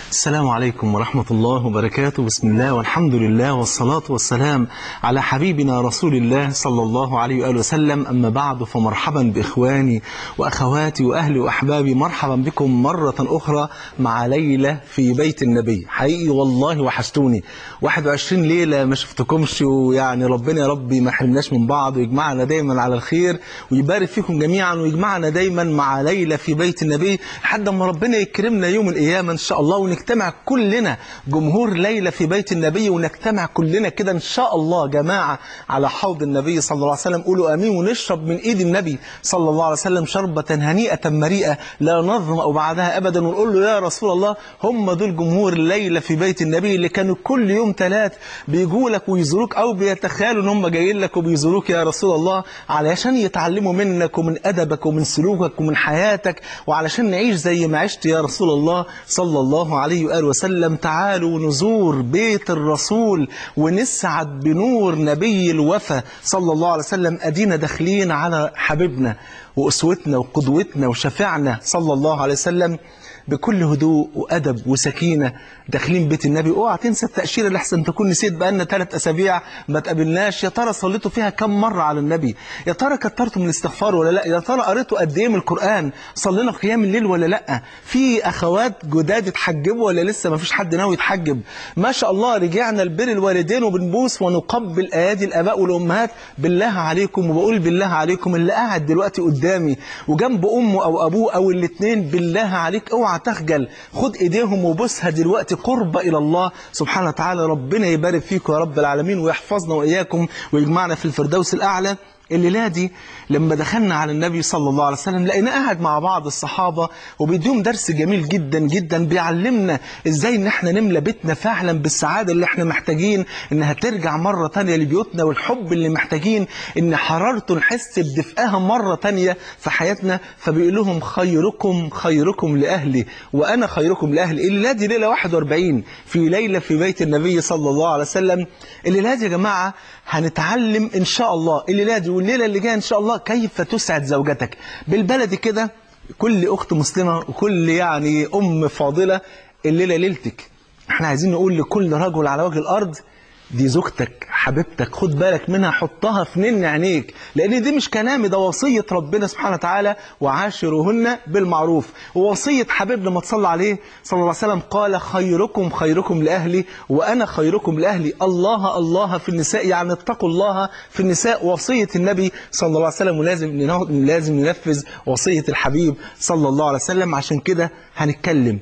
السلام عليكم ورحمة الله وبركاته بسم الله والحمد لله والصلاة والسلام على حبيبنا رسول الله صلى الله عليه وآله وسلم أما بعد فمرحبا بإخواني وأخواتي وأهلي وأحبابي مرحبا بكم مرة أخرى مع ليلة في بيت النبي حقيقي والله وحشتوني 21 ليلة ما شفتكمش ويعني ربنا يا ربي ما يحرمناش من بعض ويجمعنا دايما على الخير ويبارك فيكم جميعا ويجمعنا دايما مع ليلة في بيت النبي لحد ما ربنا يكرمنا يوم القيامة إن شاء الله ونجتمع كلنا جمهور ليلة في بيت النبي ونجتمع كلنا كده إن شاء الله جماعة على حوض النبي صلى الله عليه وسلم قولوا أمين ونشرب من إيد النبي صلى الله عليه وسلم شربة هنيئة مريئة لا نظمأ بعدها أبدا ونقول له يا رسول الله هم دول جمهور الليلة في بيت النبي اللي كانوا كل يوم ثلاث بيجوا لك ويزوروك أو بيتخيلوا إن هم جايين لك وبيزوروك يا رسول الله علشان يتعلموا منك ومن أدبك ومن سلوكك ومن حياتك وعلشان نعيش زي ما عشت يا رسول الله صلى الله عليه وآله وسلم تعالوا نزور بيت الرسول ونسعد بنور نبي الوفا صلى الله عليه وسلم أدينا داخلين على حبيبنا وأسوتنا وقدوتنا وشفيعنا صلى الله عليه وسلم بكل هدوء وأدب وسكينة داخلين بيت النبي اوعى تنسى التأشيرة اللي احسن تكون نسيت بقالنا ثلاث أسابيع ما تقابلناش يا ترى صليتوا فيها كم مرة على النبي يا ترى كترتوا من الاستغفار ولا لا يا ترى قريتوا قد ايه من القرآن صلينا قيام الليل ولا لا في أخوات جداد اتحجبوا ولا لسه ما فيش حد ناوي يتحجب ما شاء الله رجعنا لبر الوالدين وبنبوس ونقبل أيادي الآباء والأمهات بالله عليكم وبقول بالله عليكم اللي قاعد دلوقتي قدامي وجنب أمه أو أبوه أو الاثنين بالله عليك اوعى تخجل خد ايديهم وبوسها دلوقتي قربة إلى الله سبحانه وتعالى ربنا يبارك فيكم يا رب العالمين ويحفظنا وإياكم ويجمعنا في الفردوس الأعلى الليلة دي لما دخلنا على النبي صلى الله عليه وسلم لقينا قاعد مع بعض الصحابة وبيديهم درس جميل جدا جدا بيعلمنا ازاي ان احنا نملى بيتنا فعلا بالسعادة اللي احنا محتاجين انها ترجع مرة تانية لبيوتنا والحب اللي محتاجين ان حرارته نحس بدفئها مرة تانية في حياتنا فبيقول لهم خيركم خيركم لأهلي وأنا خيركم لأهلي الليلة دي ليلة 41 في ليلة في بيت النبي صلى الله عليه وسلم الليلة دي يا جماعة هنتعلم إن شاء الله الليلة دي والليلة اللي جاية إن شاء الله كيف تسعد زوجتك بالبلدي كده كل أخت مسلمة وكل يعني أم فاضلة الليلة ليلتك احنا عايزين نقول لكل رجل على وجه الأرض دي زوجتك حبيبتك خد بالك منها حطها في نن عينيك لان دي مش كلامي ده وصيه ربنا سبحانه وتعالى وعاشروهن بالمعروف ووصيه حبيبنا ما تصلى عليه صلى الله عليه وسلم قال خيركم خيركم لاهلي وانا خيركم لاهلي الله الله في النساء يعني اتقوا الله في النساء وصيه النبي صلى الله عليه وسلم ولازم لازم ننفذ وصيه الحبيب صلى الله عليه وسلم عشان كده هنتكلم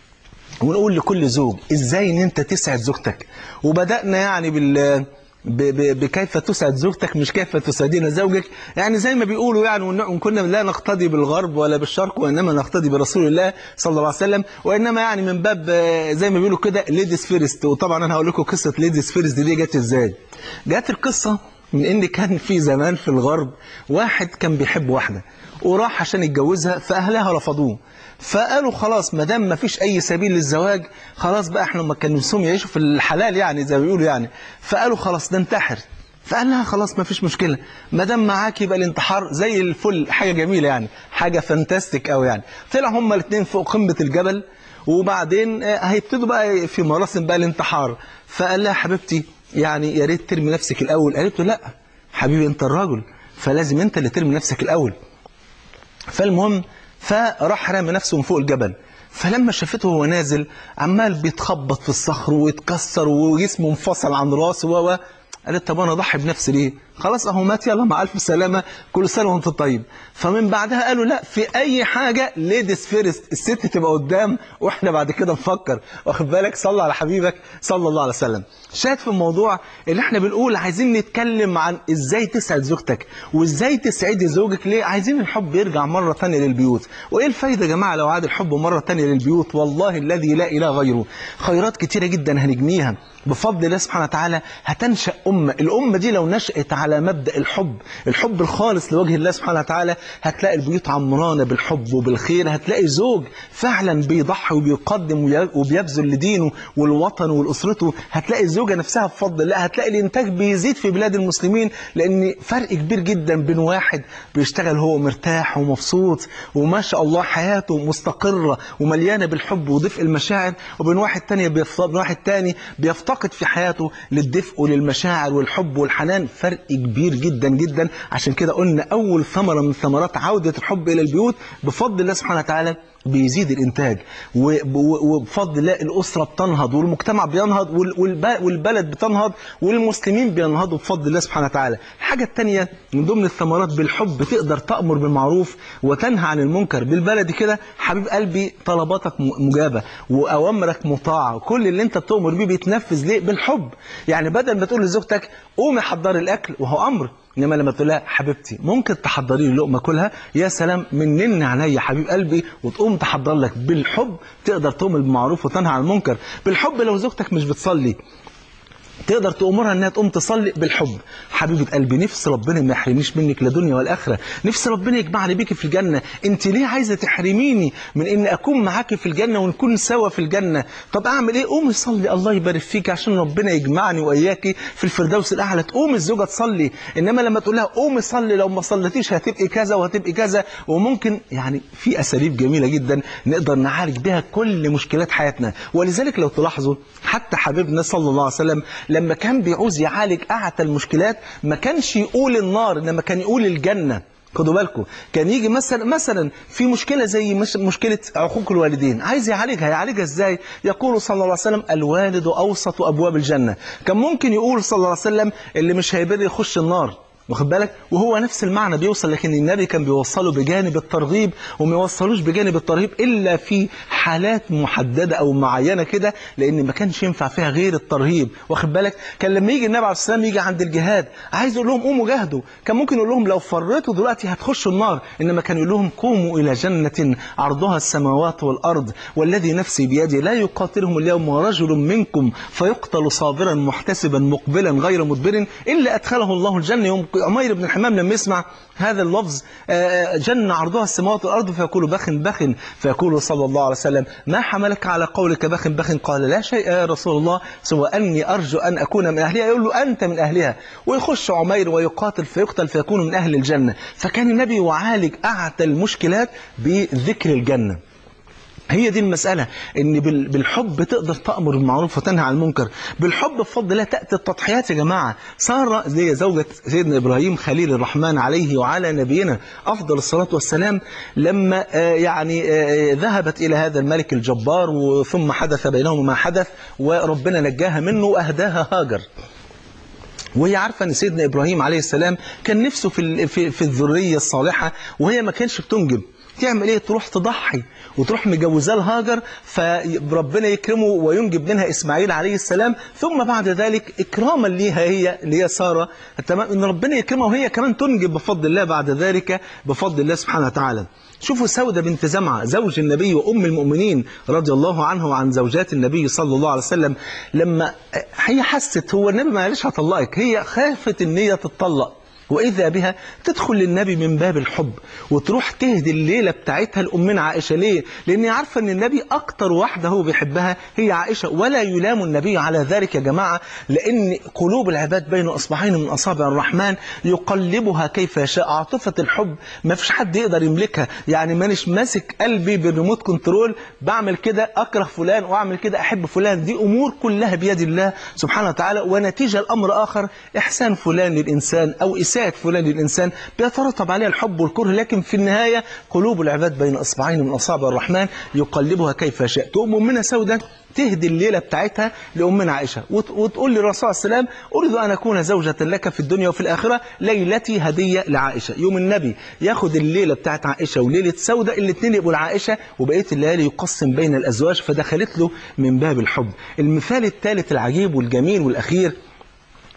ونقول لكل زوج ازاي ان انت تسعد زوجتك وبدأنا يعني بال بكيف تسعد زوجتك مش كيف تسعدين زوجك يعني زي ما بيقولوا يعني وان كنا لا نقتدي بالغرب ولا بالشرق وانما نقتدي برسول الله صلى الله عليه وسلم وانما يعني من باب زي ما بيقولوا كده ليديز فيرست وطبعا انا هقول لكم قصه ليديز فيرست دي جت ازاي جت القصه من ان كان في زمان في الغرب واحد كان بيحب واحده وراح عشان يتجوزها فاهلها رفضوه فقالوا خلاص ما دام ما فيش اي سبيل للزواج خلاص بقى احنا ما كانوا نفسهم يعيشوا في الحلال يعني زي ما بيقولوا يعني فقالوا خلاص ننتحر فقال لها خلاص ما فيش مشكله ما دام معاك يبقى الانتحار زي الفل حاجه جميله يعني حاجه فانتاستيك قوي يعني طلعوا هما الاثنين فوق قمه الجبل وبعدين هيبتدوا بقى في مراسم بقى الانتحار فقال لها حبيبتي يعني يا ريت ترمي نفسك الاول قالت له لا حبيبي انت الراجل فلازم انت اللي ترمي نفسك الاول فالمهم فراح رامي نفسه من فوق الجبل فلما شافته وهو نازل عمال بيتخبط في الصخر ويتكسر وجسمه انفصل عن راسه و قالت طب انا اضحي بنفسي ليه خلاص اهو مات يلا مع الف سلامه كل سنه وانت طيب فمن بعدها قالوا لا في اي حاجه ليديز فيرست الست تبقى قدام واحنا بعد كده نفكر واخد بالك صلى على حبيبك صلى الله عليه وسلم شاهد في الموضوع اللي احنا بنقول عايزين نتكلم عن ازاي تسعد زوجتك وازاي تسعدي زوجك ليه عايزين الحب يرجع مره ثانيه للبيوت وايه الفايده يا جماعه لو عاد الحب مره ثانيه للبيوت والله الذي لا اله غيره خيرات كتيره جدا هنجنيها بفضل الله سبحانه وتعالى هتنشا امه الامه دي لو نشات على مبدأ الحب الحب الخالص لوجه الله سبحانه وتعالى هتلاقي البيوت عمرانة بالحب وبالخير هتلاقي زوج فعلا بيضحي وبيقدم وي- وبيبذل لدينه والوطن ولأسرته هتلاقي الزوجة نفسها بفضل الله هتلاقي الإنتاج بيزيد في بلاد المسلمين لأن فرق كبير جدا بين واحد بيشتغل هو مرتاح ومبسوط وما شاء الله حياته مستقرة ومليانة بالحب ودفء المشاعر وبين واحد تاني بيف... بين واحد تاني بيفتقد في حياته للدفء وللمشاعر والحب والحنان فرق كبير جدا جدا عشان كده قلنا أول ثمرة من ثمرات عودة الحب إلى البيوت بفضل الله سبحانه وتعالى بيزيد الإنتاج و- و- وبفضل الله الأسرة بتنهض والمجتمع بينهض وال- والب- والبلد بتنهض والمسلمين بينهضوا بفضل الله سبحانه وتعالى الحاجة التانية من ضمن الثمرات بالحب تقدر تأمر بالمعروف وتنهى عن المنكر بالبلدي كده حبيب قلبي طلباتك م- مجابة وأوامرك مطاعة وكل اللي انت بتؤمر بيه بيتنفذ ليه بالحب يعني بدل ما تقول لزوجتك قومي حضري الأكل وهو أمر انما لما تقول لها حبيبتي ممكن تحضري لي لقمه كلها يا سلام منن عينيا يا حبيب قلبي وتقوم تحضر لك بالحب تقدر تؤمر بالمعروف وتنهى عن المنكر بالحب لو زوجتك مش بتصلي تقدر تأمرها انها تقوم تصلي بالحب حبيبة قلبي نفس ربنا ما يحرمنيش منك لا دنيا ولا آخرة نفس ربنا يجمعني بيكي في الجنة انت ليه عايزة تحرميني من ان اكون معاكي في الجنة ونكون سوا في الجنة طب اعمل ايه قومي صلي الله يبارك فيك عشان ربنا يجمعني واياكي في الفردوس الاعلى تقوم الزوجة تصلي انما لما تقول لها قومي صلي لو ما صليتيش هتبقي كذا وهتبقي كذا وممكن يعني في اساليب جميلة جدا نقدر نعالج بها كل مشكلات حياتنا ولذلك لو تلاحظوا حتى حبيبنا صلى الله عليه وسلم لما كان بيعوز يعالج أعتى المشكلات ما كانش يقول النار إنما كان يقول الجنة خدوا بالكم كان يجي مثلا مثلا في مشكله زي مش مشكله عقوق الوالدين عايز يعالجها يعالجها ازاي يقول صلى الله عليه وسلم الوالد اوسط ابواب الجنه كان ممكن يقول صلى الله عليه وسلم اللي مش هيبر يخش النار واخد بالك وهو نفس المعنى بيوصل لكن النبي كان بيوصله بجانب الترغيب وما يوصلوش بجانب الترهيب الا في حالات محدده او معينه كده لان ما كانش ينفع فيها غير الترهيب واخد بالك كان لما يجي النبي عليه الصلاه والسلام يجي عند الجهاد عايز يقول لهم قوموا جاهدوا كان ممكن يقول لهم لو فرطوا دلوقتي هتخشوا النار انما كان يقول لهم قوموا الى جنه عرضها السماوات والارض والذي نفسي بيده لا يقاتلهم اليوم رجل منكم فيقتل صابرا محتسبا مقبلا غير مدبر الا ادخله الله الجنه يوم عمير بن الحمام لما يسمع هذا اللفظ آه، جنة عرضها السماوات والأرض فيقول بخ بخ فيقول صلى الله عليه وسلم ما حملك على قولك بخ بخ قال لا شيء يا رسول الله سوى أني أرجو أن أكون من أهلها يقول له أنت من أهلها ويخش عمير ويقاتل فيقتل فيكون من أهل الجنة فكان النبي يعالج أعتى المشكلات بذكر الجنة هي دي المسألة إن بال- بالحب تقدر تأمر بالمعروف وتنهى عن المنكر بالحب بفضل الله تأتي التضحيات يا جماعة سارة زي زوجة سيدنا إبراهيم خليل الرحمن عليه وعلى نبينا أفضل الصلاة والسلام لما آه، يعني آه، ذهبت إلى هذا الملك الجبار وثم حدث بينهم ما حدث وربنا نجاها منه وأهداها هاجر وهي عارفة أن سيدنا إبراهيم عليه السلام كان نفسه في, ال- في, في الذرية الصالحة وهي ما كانش بتنجب تعمل ايه تروح تضحي وتروح مجوزاه لهاجر فربنا يكرمه وينجب منها اسماعيل عليه السلام ثم بعد ذلك اكراما ليها هي اللي هي ساره تمام ان ربنا يكرمها وهي كمان تنجب بفضل الله بعد ذلك بفضل الله سبحانه وتعالى شوفوا سودة بنت زمعة زوج النبي وأم المؤمنين رضي الله عنه وعن زوجات النبي صلى الله عليه وسلم لما هي حست هو النبي ما قالش هطلقك هي خافت ان هي تتطلق وإذا بها تدخل للنبي من باب الحب وتروح تهدي الليلة بتاعتها لأمنا عائشة ليه؟ لأن عارفة أن النبي أكتر واحدة هو بيحبها هي عائشة ولا يلام النبي على ذلك يا جماعة لأن قلوب العباد بين أصبعين من أصابع الرحمن يقلبها كيف يشاء عاطفة الحب ما فيش حد يقدر يملكها يعني مانيش ماسك قلبي بالريموت كنترول بعمل كده أكره فلان وأعمل كده أحب فلان دي أمور كلها بيد الله سبحانه وتعالى ونتيجة الأمر آخر إحسان فلان للإنسان أو إساءة فلان للإنسان بيترتب عليها الحب والكره لكن في النهاية قلوب العباد بين أصبعين من أصابع الرحمن يقلبها كيف يشاء تقوم أمنا سودة تهدي الليلة بتاعتها لأمنا عائشة وت- وتقول للرسول صلى الله عليه وسلم أريد أن أكون زوجة لك في الدنيا وفي الآخرة ليلتي هدية لعائشة يوم النبي ياخد الليلة بتاعت عائشة وليلة سودة الاثنين يبقوا لعائشة وبقية الليالي يقسم بين الأزواج فدخلت له من باب الحب المثال الثالث العجيب والجميل والأخير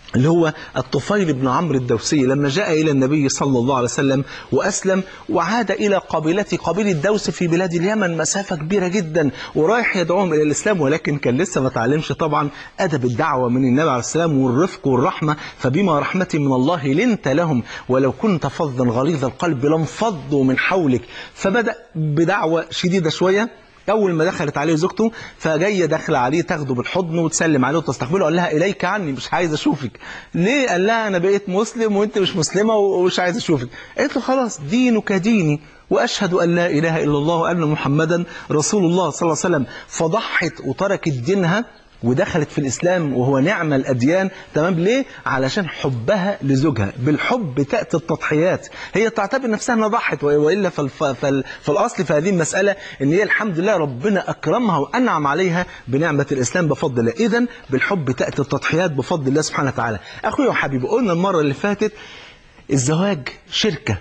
اللي هو الطفيل بن عمرو الدوسي لما جاء إلى النبي صلى الله عليه وسلم وأسلم وعاد إلى قبيلته قبيلة دوس في بلاد اليمن مسافة كبيرة جدا ورايح يدعوهم إلى الإسلام ولكن كان لسه ما تعلمش طبعا أدب الدعوة من النبي عليه السلام والرفق والرحمة فبما رحمة من الله لنت لهم ولو كنت فظا غليظ القلب لانفضوا من حولك فبدأ بدعوة شديدة شوية اول ما دخلت عليه زوجته فجايه داخله عليه تاخده بالحضن وتسلم عليه وتستقبله قال لها اليك عني مش عايز اشوفك ليه قال لها انا بقيت مسلم وانت مش مسلمه ومش عايز اشوفك قالت له خلاص دينك ديني واشهد ان لا اله الا الله وان محمدا رسول الله صلى الله عليه وسلم فضحت وتركت دينها ودخلت في الإسلام وهو نعم الأديان تمام ليه؟ علشان حبها لزوجها بالحب تأتي التضحيات هي تعتبر نفسها انها ضحت وإلا فالف... فال... فالأصل في هذه المسألة إن هي الحمد لله ربنا أكرمها وأنعم عليها بنعمة الإسلام بفضل الله إذا بالحب تأتي التضحيات بفضل الله سبحانه وتعالى أخويا وحبيبي قلنا المرة اللي فاتت الزواج شركة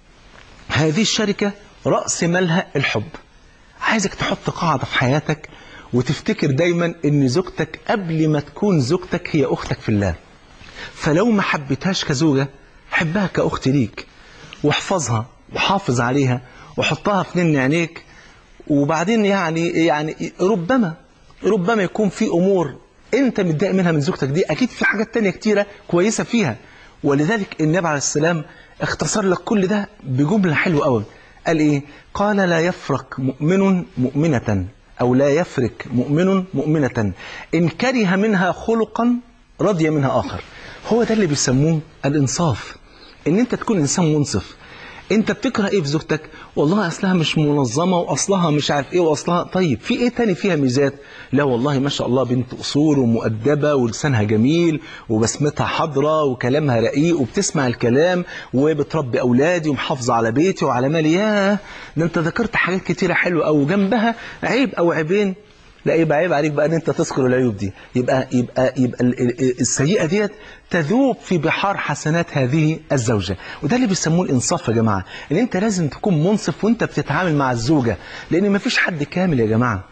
هذه الشركة رأس مالها الحب عايزك تحط قاعدة في حياتك وتفتكر دايما ان زوجتك قبل ما تكون زوجتك هي اختك في الله فلو ما حبيتهاش كزوجة حبها كأخت ليك واحفظها وحافظ عليها وحطها في نن عينيك وبعدين يعني يعني ربما ربما يكون في امور انت متضايق منها من زوجتك دي اكيد في حاجات تانية كتيرة كويسة فيها ولذلك النبي عليه السلام اختصر لك كل ده بجملة حلوة قوي قال ايه قال لا يفرق مؤمن مؤمنة أو لا يفرك مؤمن مؤمنة إن كره منها خلقا رضي منها آخر هو ده اللي بيسموه الإنصاف إن أنت تكون إنسان منصف أنت بتكره إيه في زوجتك والله أصلها مش منظمة وأصلها مش عارف إيه وأصلها طيب في إيه تاني فيها ميزات لا والله ما شاء الله بنت أصول ومؤدبة ولسانها جميل وبسمتها حضرة وكلامها رقيق وبتسمع الكلام وبتربي أولادي ومحافظة على بيتي وعلى مالي ياه ده أنت ذكرت حاجات كتيرة حلوة أو جنبها عيب أو عيبين لا يبقى عيب عليك بقى ان انت تذكر العيوب دي يبقى يبقى يبقى السيئه ديت تذوب في بحار حسنات هذه الزوجه وده اللي بيسموه الانصاف يا جماعه ان انت لازم تكون منصف وانت بتتعامل مع الزوجه لان ما فيش حد كامل يا جماعه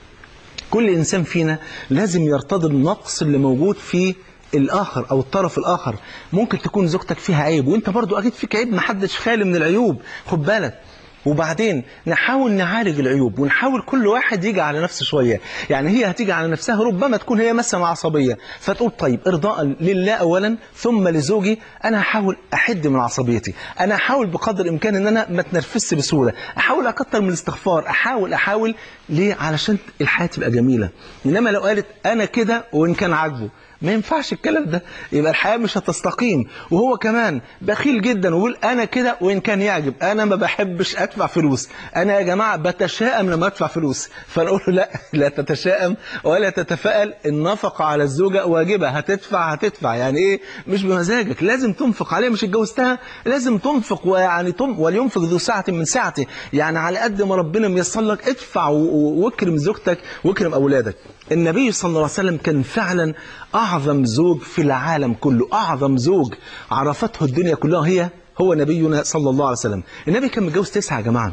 كل انسان فينا لازم يرتضي النقص اللي موجود في الآخر أو الطرف الآخر ممكن تكون زوجتك فيها عيب وانت برضو أكيد فيك عيب محدش خالي من العيوب خد بالك وبعدين نحاول نعالج العيوب ونحاول كل واحد يجي على نفسه شوية يعني هي هتيجي على نفسها ربما تكون هي مثلا عصبية فتقول طيب إرضاء لله أولا ثم لزوجي أنا هحاول أحد من عصبيتي أنا هحاول بقدر الإمكان أن أنا ما تنرفزش بسهولة أحاول أكتر من الاستغفار أحاول أحاول ليه علشان الحياة تبقى جميلة إنما لو قالت أنا كده وإن كان عاجبه ما ينفعش الكلام ده يبقى الحياة مش هتستقيم وهو كمان بخيل جدا ويقول أنا كده وإن كان يعجب أنا ما بحبش أدفع فلوس أنا يا جماعة بتشائم لما أدفع فلوس فنقول له لا لا تتشائم ولا تتفائل النفقة على الزوجة واجبة هتدفع هتدفع يعني إيه مش بمزاجك لازم تنفق عليها مش اتجوزتها لازم تنفق ويعني تم ولينفق ذو ساعة من ساعته يعني على قد ما ربنا ميسر لك ادفع واكرم زوجتك واكرم أولادك النبي صلى الله عليه وسلم كان فعلا أعظم زوج في العالم كله أعظم زوج عرفته الدنيا كلها هي هو نبينا صلى الله عليه وسلم النبي كان متجوز تسعة يا جماعة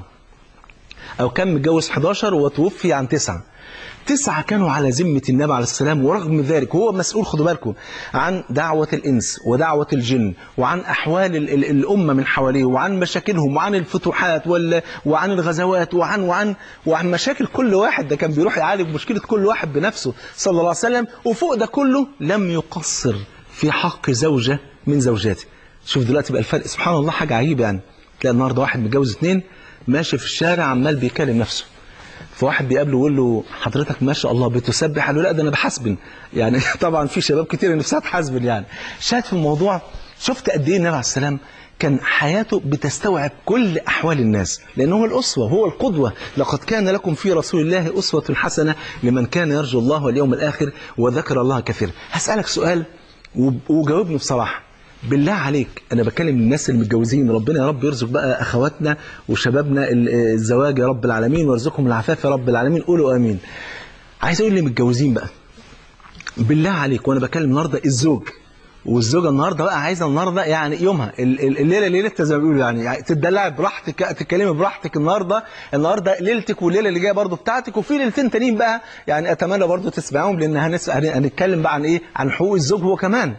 أو كان متجوز 11 وتوفي عن تسعة تسعة كانوا على ذمة النبي عليه السلام ورغم ذلك هو مسؤول خدوا بالكم عن دعوة الإنس ودعوة الجن وعن أحوال ال ال الأمة من حواليه وعن مشاكلهم وعن الفتوحات وال وعن الغزوات وعن وعن وعن مشاكل كل واحد ده كان بيروح يعالج مشكلة كل واحد بنفسه صلى الله عليه وسلم وفوق ده كله لم يقصر في حق زوجة من زوجاته شوف دلوقتي بقى الفرق سبحان الله حاجة عجيبة يعني تلاقي النهارده واحد متجوز اثنين ماشي في الشارع عمال بيكلم نفسه فواحد بيقابله ويقول له حضرتك ما شاء الله بتسبح قال له لا ده انا بحاسبن يعني طبعا في شباب كتير نفسها تحاسبن يعني شاهد في الموضوع شفت قد ايه النبي عليه السلام كان حياته بتستوعب كل أحوال الناس لأنه هو الأسوة هو القدوة لقد كان لكم في رسول الله أسوة حسنة لمن كان يرجو الله واليوم الآخر وذكر الله كثيرا هسألك سؤال وجاوبني بصراحة بالله عليك انا بكلم الناس اللي متجوزين ربنا يا رب يرزق بقى اخواتنا وشبابنا الزواج يا رب العالمين ويرزقهم العفاف يا رب العالمين قولوا امين عايز اقول اللي متجوزين بقى بالله عليك وانا بكلم النهارده الزوج والزوجه النهارده بقى عايزه النهارده يعني يومها ال- ال- الليله ليلتها زي ما بيقولوا يعني, يعني تدلعي براحتك تتكلمي براحتك النهارده النهارده ليلتك والليله اللي جايه برضه بتاعتك وفي ليلتين تانيين بقى يعني اتمنى برضه تسمعهم لان هنس- هن- هنتكلم بقى عن ايه عن حقوق الزوج هو كمان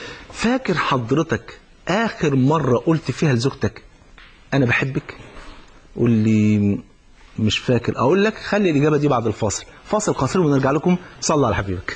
فاكر حضرتك اخر مره قلت فيها لزوجتك انا بحبك قول لي مش فاكر اقول لك خلي الاجابه دي بعد الفاصل فاصل قصير ونرجع لكم صلى على حبيبك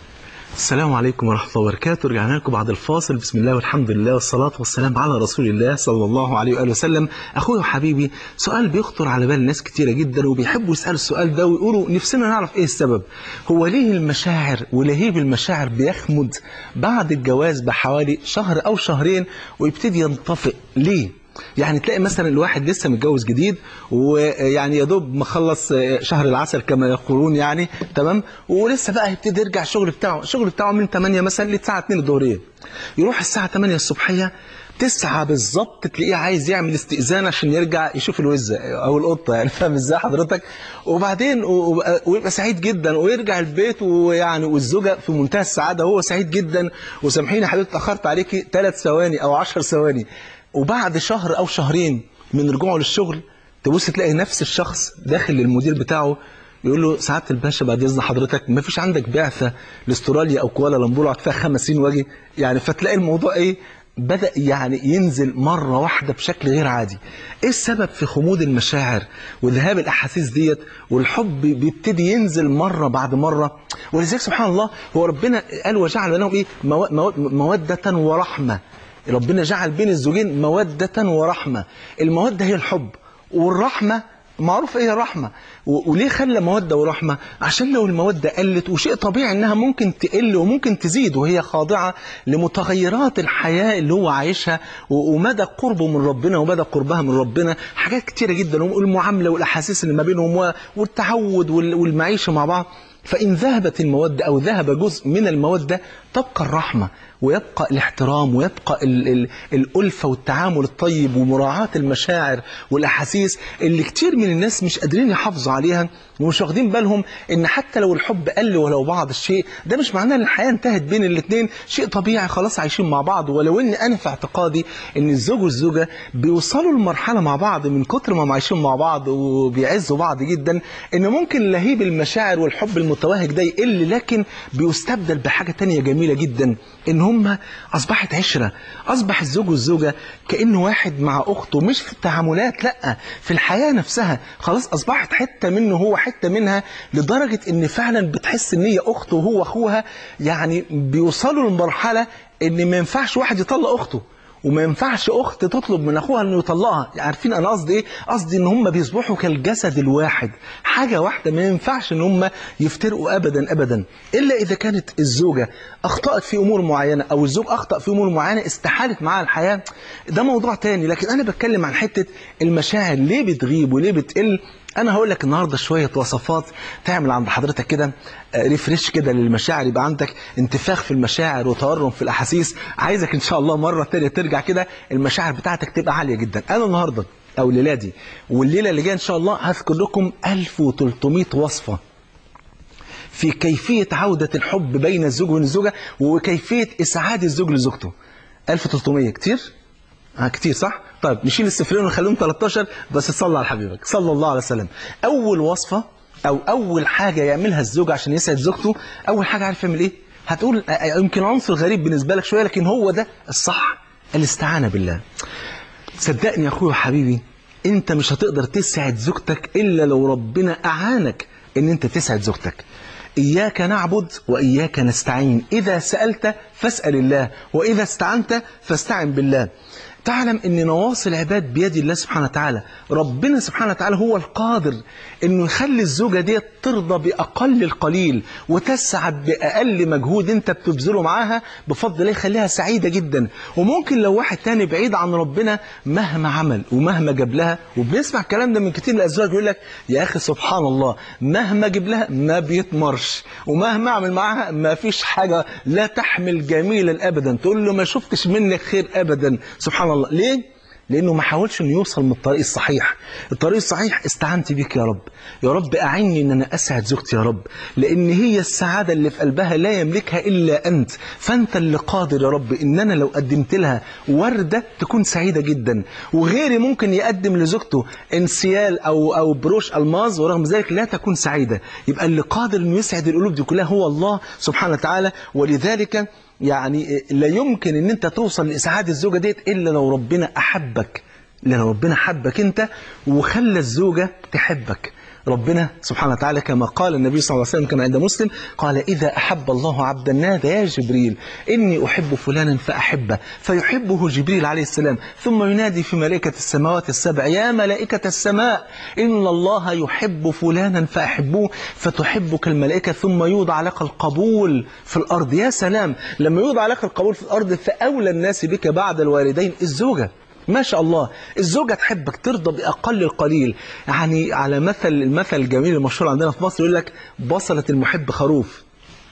السلام عليكم ورحمة الله وبركاته رجعنا لكم بعد الفاصل بسم الله والحمد لله والصلاة والسلام على رسول الله صلى الله عليه وآله وسلم أخوي وحبيبي سؤال بيخطر على بال ناس كتيرة جدا وبيحبوا يسألوا السؤال ده ويقولوا نفسنا نعرف إيه السبب هو ليه المشاعر ولهيب المشاعر بيخمد بعد الجواز بحوالي شهر أو شهرين ويبتدي ينطفئ ليه يعني تلاقي مثلا الواحد لسه متجوز جديد ويعني يا دوب مخلص شهر العسل كما يقولون يعني تمام ولسه بقى هيبتدي يرجع الشغل بتاعه الشغل بتاعه من 8 مثلا للساعه 2 الظهريه يروح الساعه 8 الصبحيه تسعة بالظبط تلاقيه عايز يعمل استئذان عشان يرجع يشوف الوزة او القطة يعني فاهم ازاي حضرتك وبعدين و- ويبقى سعيد جدا ويرجع البيت ويعني والزوجة في منتهى السعادة وهو سعيد جدا وسامحيني يا حبيبتي اتأخرت عليكي ثلاث ثواني او 10 ثواني وبعد شهر او شهرين من رجوعه للشغل تبص تلاقي نفس الشخص داخل للمدير بتاعه يقول له سعاده الباشا بعد اذن حضرتك ما فيش عندك بعثه لاستراليا او كوالالمبور اقعد فيها خمس سنين واجي يعني فتلاقي الموضوع ايه بدا يعني ينزل مره واحده بشكل غير عادي ايه السبب في خمود المشاعر وذهاب الاحاسيس ديت والحب بيبتدي ينزل مره بعد مره ولذلك سبحان الله هو ربنا قال وجعل بينهم ايه مو- مو- موده ورحمه ربنا جعل بين الزوجين مودة ورحمة المودة هي الحب والرحمة معروف ايه الرحمة و- وليه خلى مودة ورحمة عشان لو المودة قلت وشيء طبيعي انها ممكن تقل وممكن تزيد وهي خاضعة لمتغيرات الحياة اللي هو عايشها و- ومدى قربه من ربنا ومدى قربها من ربنا حاجات كتيرة جدا والمعاملة والاحاسيس اللي ما بينهم و- والتعود وال- والمعيشة مع بعض فإن ذهبت المودة أو ذهب جزء من المودة تبقى الرحمة ويبقى الاحترام ويبقى ال ال الألفة والتعامل الطيب ومراعاة المشاعر والأحاسيس اللي كتير من الناس مش قادرين يحافظوا عليها ومش واخدين بالهم إن حتى لو الحب قل ولو بعض الشيء ده مش معناه إن الحياة انتهت بين الاثنين شيء طبيعي خلاص عايشين مع بعض ولو إن أنا في اعتقادي إن الزوج والزوجة بيوصلوا لمرحلة مع بعض من كتر ما هم عايشين مع بعض وبيعزوا بعض جدا إن ممكن لهيب المشاعر والحب المتوهج ده يقل لكن بيستبدل بحاجة تانية جميلة جدا إن هم أصبحت عشرة أصبح الزوج والزوجة كأنه واحد مع أخته مش في التعاملات لأ في الحياة نفسها خلاص أصبحت حتة منه هو حتة منها لدرجة إن فعلا بتحس إن هي أخته وهو أخوها يعني بيوصلوا لمرحلة إن ما ينفعش واحد يطلق أخته وما ينفعش اخت تطلب من اخوها انه يطلقها عارفين انا قصدي ايه قصدي ان هم بيصبحوا كالجسد الواحد حاجه واحده ما ينفعش ان هم يفترقوا ابدا ابدا الا اذا كانت الزوجه اخطات في امور معينه او الزوج اخطا في امور معينه استحالت معاها الحياه ده موضوع تاني لكن انا بتكلم عن حته المشاعر ليه بتغيب وليه بتقل انا هقول لك النهارده شويه وصفات تعمل عند حضرتك كده آه، ريفريش كده للمشاعر يبقى عندك انتفاخ في المشاعر وتورم في الاحاسيس عايزك ان شاء الله مره تانية ترجع كده المشاعر بتاعتك تبقى عاليه جدا انا النهارده او الليله دي والليله اللي جايه ان شاء الله هذكر لكم 1300 وصفه في كيفيه عوده الحب بين الزوج والزوجه وكيفيه اسعاد الزوج لزوجته 1300 كتير اه كتير صح؟ طيب نشيل الصفرين ونخليهم 13 بس تصلي على حبيبك صلى الله عليه وسلم. أول وصفة أو أول حاجة يعملها الزوج عشان يسعد زوجته، أول حاجة عارف يعمل إيه؟ هتقول آه، آه، يمكن عنصر غريب بالنسبة لك شوية لكن هو ده الصح الاستعانة بالله. صدقني يا أخويا وحبيبي أنت مش هتقدر تسعد زوجتك إلا لو ربنا أعانك إن أنت تسعد زوجتك. إياك نعبد وإياك نستعين إذا سألت فاسأل الله وإذا استعنت فاستعن بالله تعلم ان نواصي العباد بيد الله سبحانه وتعالى ربنا سبحانه وتعالى هو القادر انه يخلي الزوجه دي ترضى باقل القليل وتسعد باقل مجهود انت بتبذله معاها بفضل الله يخليها سعيده جدا وممكن لو واحد تاني بعيد عن ربنا مهما عمل ومهما جاب لها وبنسمع الكلام ده من كتير من الازواج يقول لك يا اخي سبحان الله مهما اجيب لها ما بيتمرش ومهما اعمل معاها ما فيش حاجه لا تحمل جميلا ابدا تقول له ما شفتش منك خير ابدا سبحان الله ليه لانه ما حاولش انه يوصل من الطريق الصحيح الطريق الصحيح استعنت بيك يا رب يا رب اعني ان انا اسعد زوجتي يا رب لان هي السعاده اللي في قلبها لا يملكها الا انت فانت اللي قادر يا رب ان انا لو قدمت لها ورده تكون سعيده جدا وغيري ممكن يقدم لزوجته انسيال او او بروش الماظ ورغم ذلك لا تكون سعيده يبقى اللي قادر انه يسعد القلوب دي كلها هو الله سبحانه وتعالى ولذلك يعني لا يمكن ان انت توصل لاسعاد الزوجه ديت الا لو ربنا احبك لان ربنا حبك انت وخلى الزوجه تحبك ربنا سبحانه وتعالى كما قال النبي صلى الله عليه وسلم كما عند مسلم قال إذا أحب الله عبدا نادى يا جبريل إني أحب فلانا فأحبه فيحبه جبريل عليه السلام ثم ينادي في ملائكة السماوات السبع يا ملائكة السماء إن الله يحب فلانا فأحبوه فتحبك الملائكة ثم يوضع لك القبول في الأرض يا سلام لما يوضع لك القبول في الأرض فأولى الناس بك بعد الوالدين الزوجة ما شاء الله الزوجة تحبك ترضى بأقل القليل يعني على مثل المثل الجميل المشهور عندنا في مصر يقول لك بصلة المحب خروف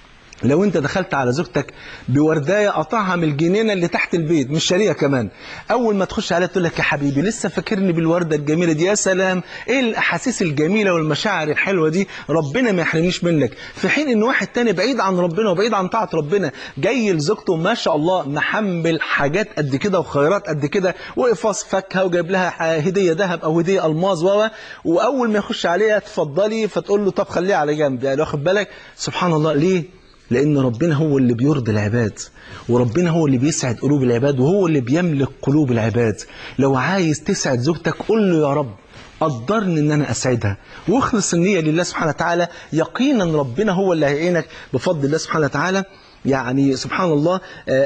لو انت دخلت على زوجتك بوردايه قطعها من الجنينه اللي تحت البيت مش شاريها كمان اول ما تخش عليها تقول لك يا حبيبي لسه فاكرني بالورده الجميله دي يا سلام ايه الاحاسيس الجميله والمشاعر الحلوه دي ربنا ما يحرمنيش منك في حين ان واحد تاني بعيد عن ربنا وبعيد عن طاعه ربنا جاي لزوجته ما شاء الله محمل حاجات قد كده وخيرات قد كده وقفاص فاكهه وجايب لها هديه ذهب او هديه الماظ و واول ما يخش عليها اتفضلي فتقول له طب خليها على جنب يعني واخد بالك سبحان الله ليه لأن ربنا هو اللي بيرضي العباد وربنا هو اللي بيسعد قلوب العباد وهو اللي بيملك قلوب العباد لو عايز تسعد زوجتك قل له يا رب قدرني ان انا اسعدها واخلص النيه لله سبحانه وتعالى يقينا ربنا هو اللي هيعينك بفضل الله سبحانه وتعالى يعني سبحان الله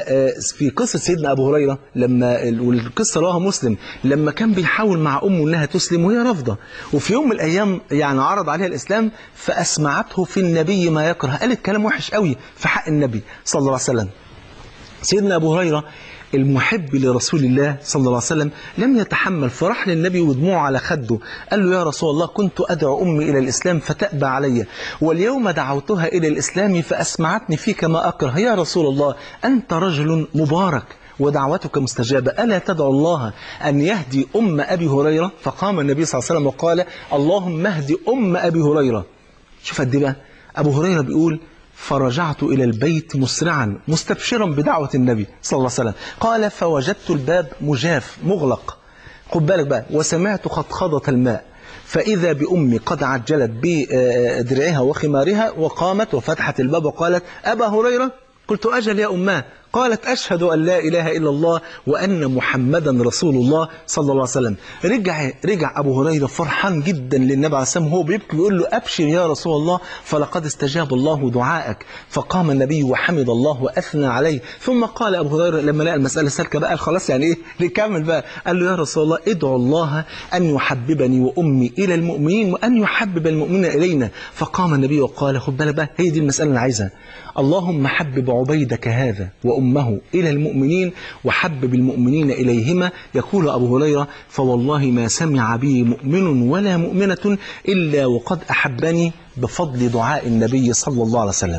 في قصة سيدنا أبو هريرة لما والقصة رواها مسلم لما كان بيحاول مع أمه أنها تسلم وهي رافضة وفي يوم من الأيام يعني عرض عليها الإسلام فأسمعته في النبي ما يكره قالت كلام وحش قوي في حق النبي صلى الله عليه وسلم سيدنا أبو هريرة المحب لرسول الله صلى الله عليه وسلم لم يتحمل فراح للنبي ودموعه على خده قال له يا رسول الله كنت أدعو أمي إلى الإسلام فتأبى علي واليوم دعوتها إلى الإسلام فأسمعتني فيك ما أكره يا رسول الله أنت رجل مبارك ودعوتك مستجابة ألا تدعو الله أن يهدي أم أبي هريرة فقام النبي صلى الله عليه وسلم وقال اللهم اهدي أم أبي هريرة شوف قد بقى أبو هريرة بيقول فرجعت إلى البيت مسرعا مستبشرا بدعوة النبي صلى الله عليه وسلم قال فوجدت الباب مجاف مغلق خد بالك بقى وسمعت خطخضة الماء فإذا بأمي قد عجلت بدرعها وخمارها وقامت وفتحت الباب وقالت أبا هريرة قلت أجل يا أماه قالت أشهد أن لا إله إلا الله وأن محمدا رسول الله صلى الله عليه وسلم رجع رجع أبو هريرة فرحان جدا للنبي عليه السلام هو بيبكي بيقول له أبشر يا رسول الله فلقد استجاب الله دعائك فقام النبي وحمد الله وأثنى عليه ثم قال أبو هريرة لما لقى المسألة سالكة بقى خلاص يعني إيه نكمل بقى قال له يا رسول الله ادعو الله أن يحببني وأمي إلى المؤمنين وأن يحبب المؤمنين إلينا فقام النبي وقال خد بالك بقى هي دي المسألة اللي عايزها اللهم حبب عبيدك هذا وأمه إلى المؤمنين وحبب المؤمنين إليهما يقول أبو هريرة فوالله ما سمع بي مؤمن ولا مؤمنة إلا وقد أحبني بفضل دعاء النبي صلى الله عليه وسلم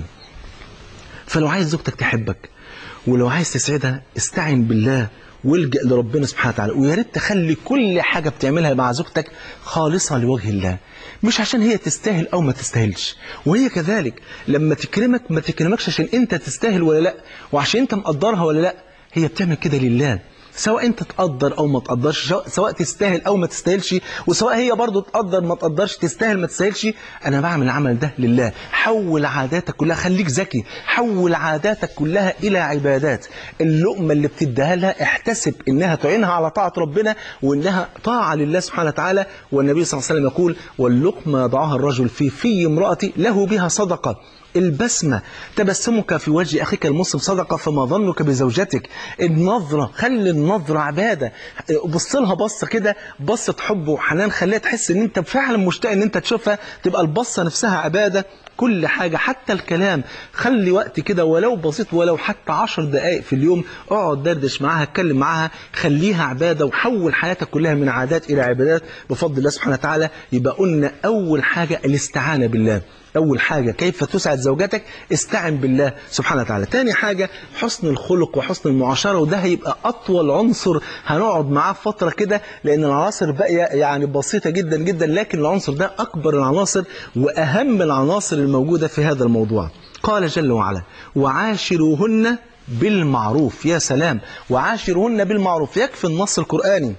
فلو عايز زوجتك تحبك ولو عايز تسعدها استعن بالله والجأ لربنا سبحانه وتعالى ويا ريت تخلي كل حاجة بتعملها مع زوجتك خالصة لوجه الله مش عشان هي تستاهل أو ما تستاهلش وهي كذلك لما تكرمك ما تكرمكش عشان أنت تستاهل ولا لا وعشان أنت مقدرها ولا لا هي بتعمل كده لله سواء انت تقدر او ما تقدرش سواء تستاهل او ما تستاهلش وسواء هي برضو تقدر ما تقدرش تستاهل ما تستاهلش انا بعمل العمل ده لله حول عاداتك كلها خليك ذكي حول عاداتك كلها الى عبادات اللقمه اللي بتديها لها احتسب انها تعينها على طاعه ربنا وانها طاعه لله سبحانه وتعالى والنبي صلى الله عليه وسلم يقول واللقمه يضعها الرجل في في امرأتي له بها صدقه البسمة تبسمك في وجه أخيك المسلم صدقة فما ظنك بزوجتك النظرة خلي النظرة عبادة بص لها بصة كده بصة حب وحنان خليها تحس ان انت فعلا مشتاق ان انت تشوفها تبقى البصة نفسها عبادة كل حاجة حتى الكلام خلي وقت كده ولو بسيط ولو حتى عشر دقائق في اليوم اقعد دردش معاها اتكلم معاها خليها عبادة وحول حياتك كلها من عادات إلى عبادات بفضل الله سبحانه وتعالى يبقى قلنا أول حاجة الاستعانة بالله أول حاجة كيف تسعد زوجتك استعن بالله سبحانه وتعالى تاني حاجة حسن الخلق وحسن المعاشرة وده هيبقى أطول عنصر هنقعد معاه فترة كده لأن العناصر باقية يعني بسيطة جدا جدا لكن العنصر ده أكبر العناصر وأهم العناصر الموجودة في هذا الموضوع قال جل وعلا وعاشروهن بالمعروف يا سلام وعاشروهن بالمعروف يكفي النص القرآني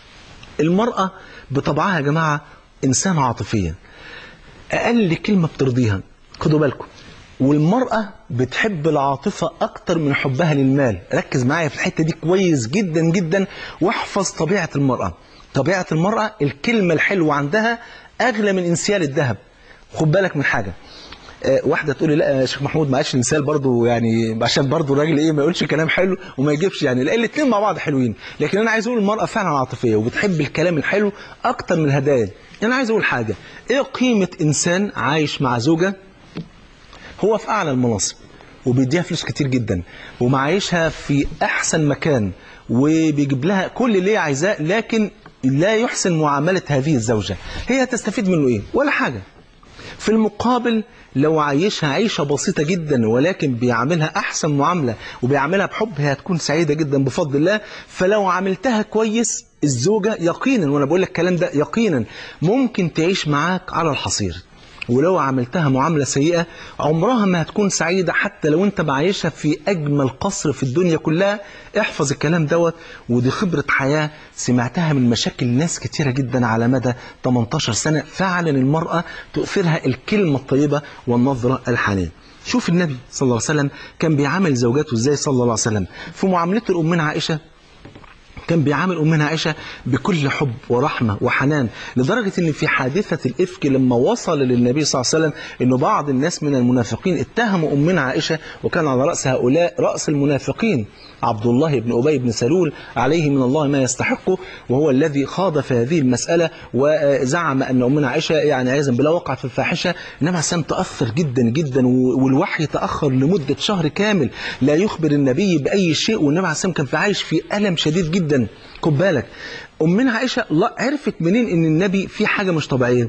المرأة بطبعها يا جماعة إنسان عاطفية أقل كلمة بترضيها خدوا بالكم والمرأة بتحب العاطفة أكتر من حبها للمال ركز معايا في الحتة دي كويس جدا جدا واحفظ طبيعة المرأة طبيعة المرأة الكلمة الحلوة عندها أغلى من انسيال الذهب خد بالك من حاجة آه، واحدة تقول لي لا يا شيخ محمود معلش الانسان برضو يعني عشان برضو الراجل ايه ما يقولش كلام حلو وما يجيبش يعني لا الاثنين مع بعض حلوين لكن انا عايز اقول المرأة فعلا عاطفية وبتحب الكلام الحلو اكتر من الهدايا انا عايز اقول حاجة ايه قيمة انسان عايش مع زوجة هو في اعلى المناصب وبيديها فلوس كتير جدا ومعايشها في احسن مكان وبيجيب لها كل اللي هي عايزاه لكن لا يحسن معاملة هذه الزوجة هي تستفيد منه ايه ولا حاجة في المقابل لو عايشها عيشة بسيطة جدا ولكن بيعملها أحسن معاملة وبيعملها بحب هي هتكون سعيدة جدا بفضل الله فلو عملتها كويس الزوجة يقينا وأنا بقول لك الكلام ده يقينا ممكن تعيش معاك على الحصير ولو عملتها معاملة سيئة عمرها ما هتكون سعيدة حتى لو انت معيشها في أجمل قصر في الدنيا كلها احفظ الكلام دوت ودي خبرة حياة سمعتها من مشاكل ناس كتيرة جدا على مدى 18 سنة فعلا المرأة تؤثرها الكلمة الطيبة والنظرة الحنين شوف النبي صلى الله عليه وسلم كان بيعامل زوجاته ازاي صلى الله عليه وسلم في معاملته لأمنا عائشة كان بيعامل أمنا عائشة بكل حب ورحمة وحنان لدرجة أن في حادثة الإفك لما وصل للنبي صلى الله عليه وسلم أنه بعض الناس من المنافقين اتهموا أمنا عائشة وكان على رأس هؤلاء رأس المنافقين عبد الله بن أبي بن سلول عليه من الله ما يستحقه وهو الذي خاض في هذه المسألة وزعم أن أمنا عائشة يعني عياذا بالله وقعت في الفاحشة إنما سام تأثر جدا جدا والوحي تأخر لمدة شهر كامل لا يخبر النبي بأي شيء والنبي عليه السلام كان في عايش في ألم شديد جدا خد بالك أمنا عائشة الله عرفت منين إن النبي في حاجة مش طبيعية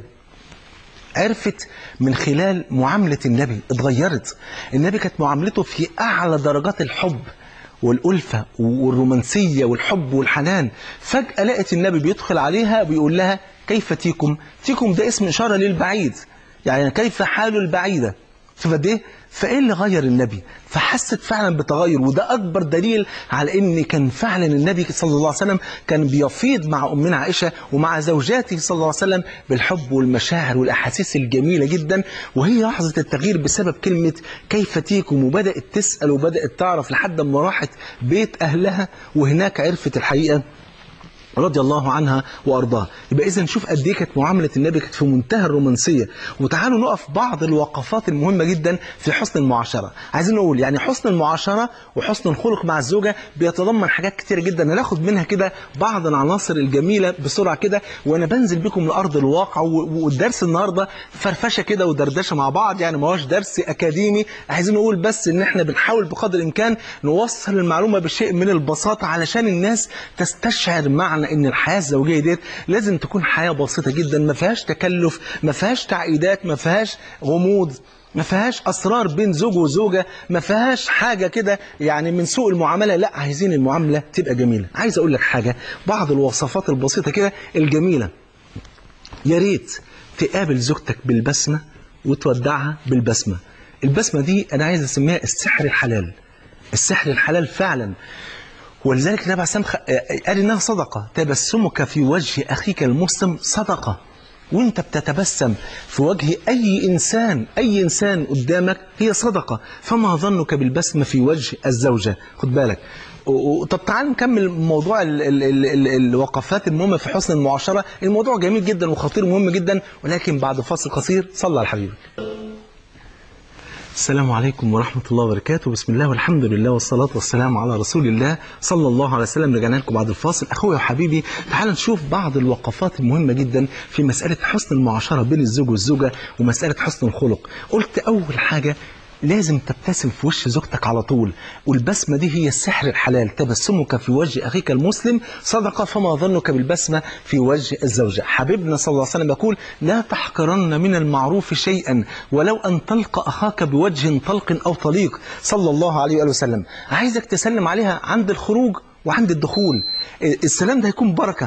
عرفت من خلال معاملة النبي اتغيرت النبي كانت معاملته في أعلى درجات الحب والألفة والرومانسية والحب والحنان فجأة لقت النبي بيدخل عليها بيقول لها كيف تيكم تيكم ده اسم إشارة للبعيد يعني كيف حال البعيدة شوف قد ايه فايه اللي غير النبي فحست فعلا بتغير وده اكبر دليل على ان كان فعلا النبي صلى الله عليه وسلم كان بيفيض مع امنا عائشه ومع زوجاته صلى الله عليه وسلم بالحب والمشاعر والاحاسيس الجميله جدا وهي لحظه التغيير بسبب كلمه كيف تيكم وبدات تسال وبدات تعرف لحد ما راحت بيت اهلها وهناك عرفت الحقيقه رضي الله عنها وارضاها يبقى اذا نشوف قد ايه كانت معامله النبي كانت في منتهى الرومانسيه وتعالوا نقف بعض الوقفات المهمه جدا في حسن المعاشره عايزين نقول يعني حسن المعاشره وحسن الخلق مع الزوجه بيتضمن حاجات كتير جدا هناخد منها كده بعض العناصر الجميله بسرعه كده وانا بنزل بكم لارض الواقع والدرس النهارده فرفشه كده ودردشه مع بعض يعني ما هوش درس اكاديمي عايزين نقول بس ان احنا بنحاول بقدر الامكان نوصل المعلومه بشيء من البساطه علشان الناس تستشعر معنى ان الحياه الزوجيه ديت لازم تكون حياه بسيطه جدا ما فيهاش تكلف ما فيهاش تعقيدات ما فيهاش غموض ما فيهاش اسرار بين زوج وزوجه ما فيهاش حاجه كده يعني من سوء المعامله لا عايزين المعامله تبقى جميله عايز اقول لك حاجه بعض الوصفات البسيطه كده الجميله يا ريت تقابل زوجتك بالبسمه وتودعها بالبسمه البسمه دي انا عايز اسميها السحر الحلال السحر الحلال فعلا ولذلك النبي عليه الصلاه قال انها صدقه تبسمك في وجه اخيك المسلم صدقه وانت بتتبسم في وجه اي انسان اي انسان قدامك هي صدقه فما ظنك بالبسمه في وجه الزوجه خد بالك طب تعال نكمل موضوع ال ال ال ال الوقفات المهمه في حسن المعاشره الموضوع جميل جدا وخطير مهم جدا ولكن بعد فاصل قصير صلى على حبيبك السلام عليكم ورحمة الله وبركاته بسم الله والحمد لله والصلاة والسلام على رسول الله صلى الله عليه وسلم رجعنا لكم بعد الفاصل أخويا وحبيبي تعال نشوف بعض الوقفات المهمة جدا في مسألة حسن المعاشرة بين الزوج والزوجة ومسألة حسن الخلق قلت أول حاجة لازم تبتسم في وش زوجتك على طول والبسمة دي هي السحر الحلال تبسمك في وجه أخيك المسلم صدقة فما ظنك بالبسمة في وجه الزوجة حبيبنا صلى الله عليه وسلم يقول لا تحقرن من المعروف شيئا ولو أن تلقى أخاك بوجه طلق أو طليق صلى الله عليه وآله وسلم عايزك تسلم عليها عند الخروج وعند الدخول السلام ده هيكون بركة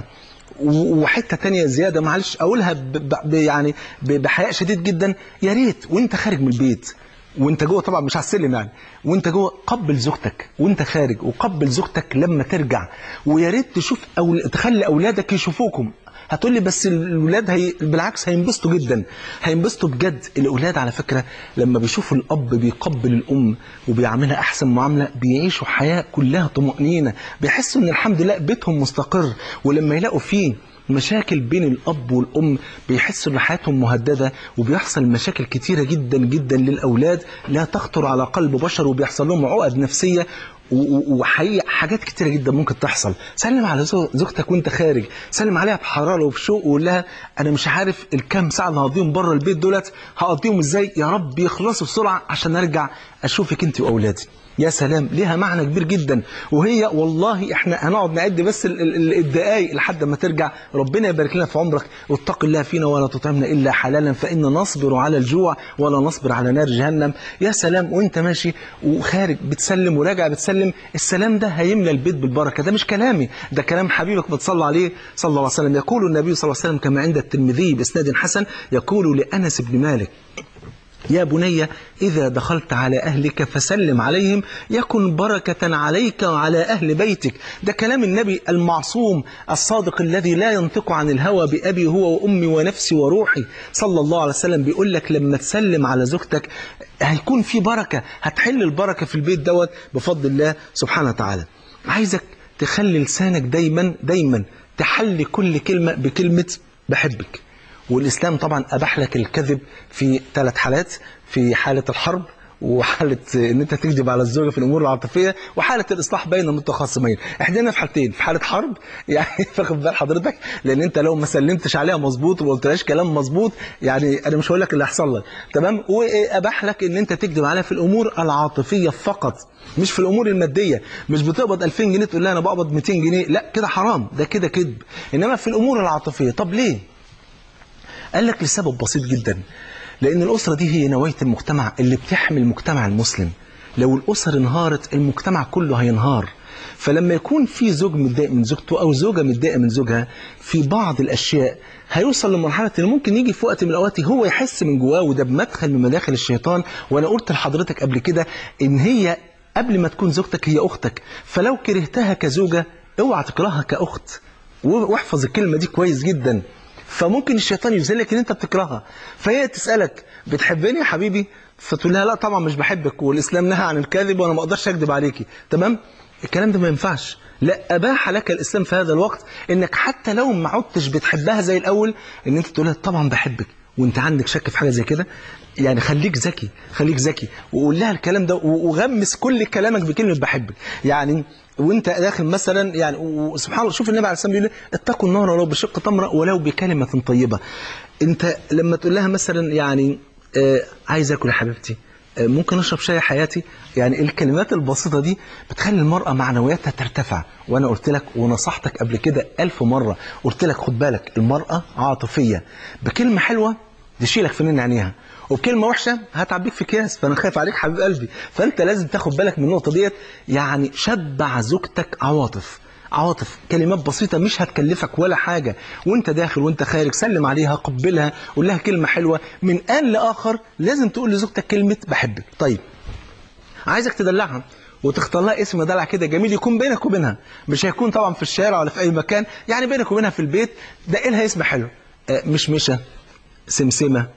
وحته تانية زياده معلش اقولها ب ب يعني بحياء شديد جدا يا ريت وانت خارج من البيت وانت جوه طبعا مش على السلم يعني وانت جوه قبل زوجتك وانت خارج وقبل زوجتك لما ترجع ويا ريت تشوف أو تخلي اولادك يشوفوكم هتقول لي بس الولاد هي بالعكس هينبسطوا جدا هينبسطوا بجد الاولاد على فكره لما بيشوفوا الاب بيقبل الام وبيعملها احسن معامله بيعيشوا حياه كلها طمانينه بيحسوا ان الحمد لله بيتهم مستقر ولما يلاقوا فيه مشاكل بين الأب والأم بيحسوا إن حياتهم مهددة وبيحصل مشاكل كتيرة جدا جدا للأولاد لا تخطر على قلب بشر وبيحصل لهم عقد نفسية وحقيقة حاجات كتيرة جدا ممكن تحصل سلم على زوجتك وانت خارج سلم عليها بحرارة وبشوق وقول لها انا مش عارف الكام ساعة اللي هقضيهم بره البيت دولت هقضيهم ازاي يا رب يخلصوا بسرعة عشان ارجع اشوفك انت واولادي يا سلام ليها معنى كبير جدا وهي والله احنا هنقعد نعد بس الدقايق لحد ما ترجع ربنا يبارك لنا في عمرك واتق الله فينا ولا تطعمنا الا حلالا فان نصبر على الجوع ولا نصبر على نار جهنم يا سلام وانت ماشي وخارج بتسلم وراجع بتسلم السلام ده هيملى البيت بالبركه ده مش كلامي ده كلام حبيبك بتصلى عليه صلى الله عليه وسلم يقول النبي صلى الله عليه وسلم كما عند الترمذي باسناد حسن يقول لانس بن مالك يا بني إذا دخلت على أهلك فسلم عليهم يكن بركة عليك وعلى أهل بيتك ده كلام النبي المعصوم الصادق الذي لا ينطق عن الهوى بأبي هو وأمي ونفسي وروحي صلى الله عليه وسلم بيقول لك لما تسلم على زوجتك هيكون في بركة هتحل البركة في البيت دوت بفضل الله سبحانه وتعالى عايزك تخلي لسانك دايما دايما تحلي كل كلمة بكلمة بحبك والإسلام طبعا أباح لك الكذب في ثلاث حالات في حالة الحرب وحالة ان انت تكذب على الزوجة في الامور العاطفية وحالة الاصلاح بين المتخاصمين احنا في حالتين في حالة حرب يعني فاخد بال حضرتك لان انت لو ما سلمتش عليها مظبوط وما قلتلهاش كلام مظبوط يعني انا مش هقول لك اللي هيحصل لك تمام واباح لك ان انت تكذب عليها في الامور العاطفية فقط مش في الامور المادية مش بتقبض 2000 جنيه تقول لها انا بقبض 200 جنيه لا كده حرام ده كده كذب انما في الامور العاطفية طب ليه قال لك لسبب بسيط جدا لأن الأسرة دي هي نواية المجتمع اللي بتحمي المجتمع المسلم لو الأسر انهارت المجتمع كله هينهار فلما يكون في زوج متضايق من زوجته أو زوجة متضايقة من زوجها في بعض الأشياء هيوصل لمرحلة إن ممكن يجي في وقت من الأوقات هو يحس من جواه وده بمدخل من مداخل الشيطان وأنا قلت لحضرتك قبل كده إن هي قبل ما تكون زوجتك هي أختك فلو كرهتها كزوجة اوعى تكرهها كأخت واحفظ الكلمة دي كويس جدا فممكن الشيطان يذلك ان انت بتكرهها فهي تسالك بتحبني يا حبيبي فتقول لها لا طبعا مش بحبك والاسلام نهى عن الكذب وانا ما اقدرش اكذب عليكي تمام الكلام ده ما ينفعش لا اباح لك الاسلام في هذا الوقت انك حتى لو ما عدتش بتحبها زي الاول ان انت تقول لها طبعا بحبك وانت عندك شك في حاجه زي كده يعني خليك ذكي خليك ذكي وقول لها الكلام ده وغمس كل كلامك بكلمه بحبك يعني وانت داخل مثلا يعني وسبحان الله شوف النبي عليه الصلاه والسلام بيقول اتقوا النار ولو بشق تمره ولو بكلمه طيبه انت لما تقول لها مثلا يعني آه عايز اكل يا حبيبتي آه ممكن اشرب شاي حياتي يعني الكلمات البسيطه دي بتخلي المراه معنوياتها ترتفع وانا قلت لك ونصحتك قبل كده ألف مره قلت لك خد بالك المراه عاطفيه بكلمه حلوه تشيلك في من عينيها وبكلمه وحشه هتعبيك في اكياس فانا خايف عليك حبيب قلبي فانت لازم تاخد بالك من النقطه ديت يعني شبع زوجتك عواطف عواطف كلمات بسيطة مش هتكلفك ولا حاجة وانت داخل وانت خارج سلم عليها قبلها قول لها كلمة حلوة من آن لآخر لازم تقول لزوجتك كلمة بحبك طيب عايزك تدلعها وتختار لها اسم دلع كده جميل يكون بينك وبينها مش هيكون طبعا في الشارع ولا في اي مكان يعني بينك وبينها في البيت دق لها اسم حلو آه مش مشة سمسمة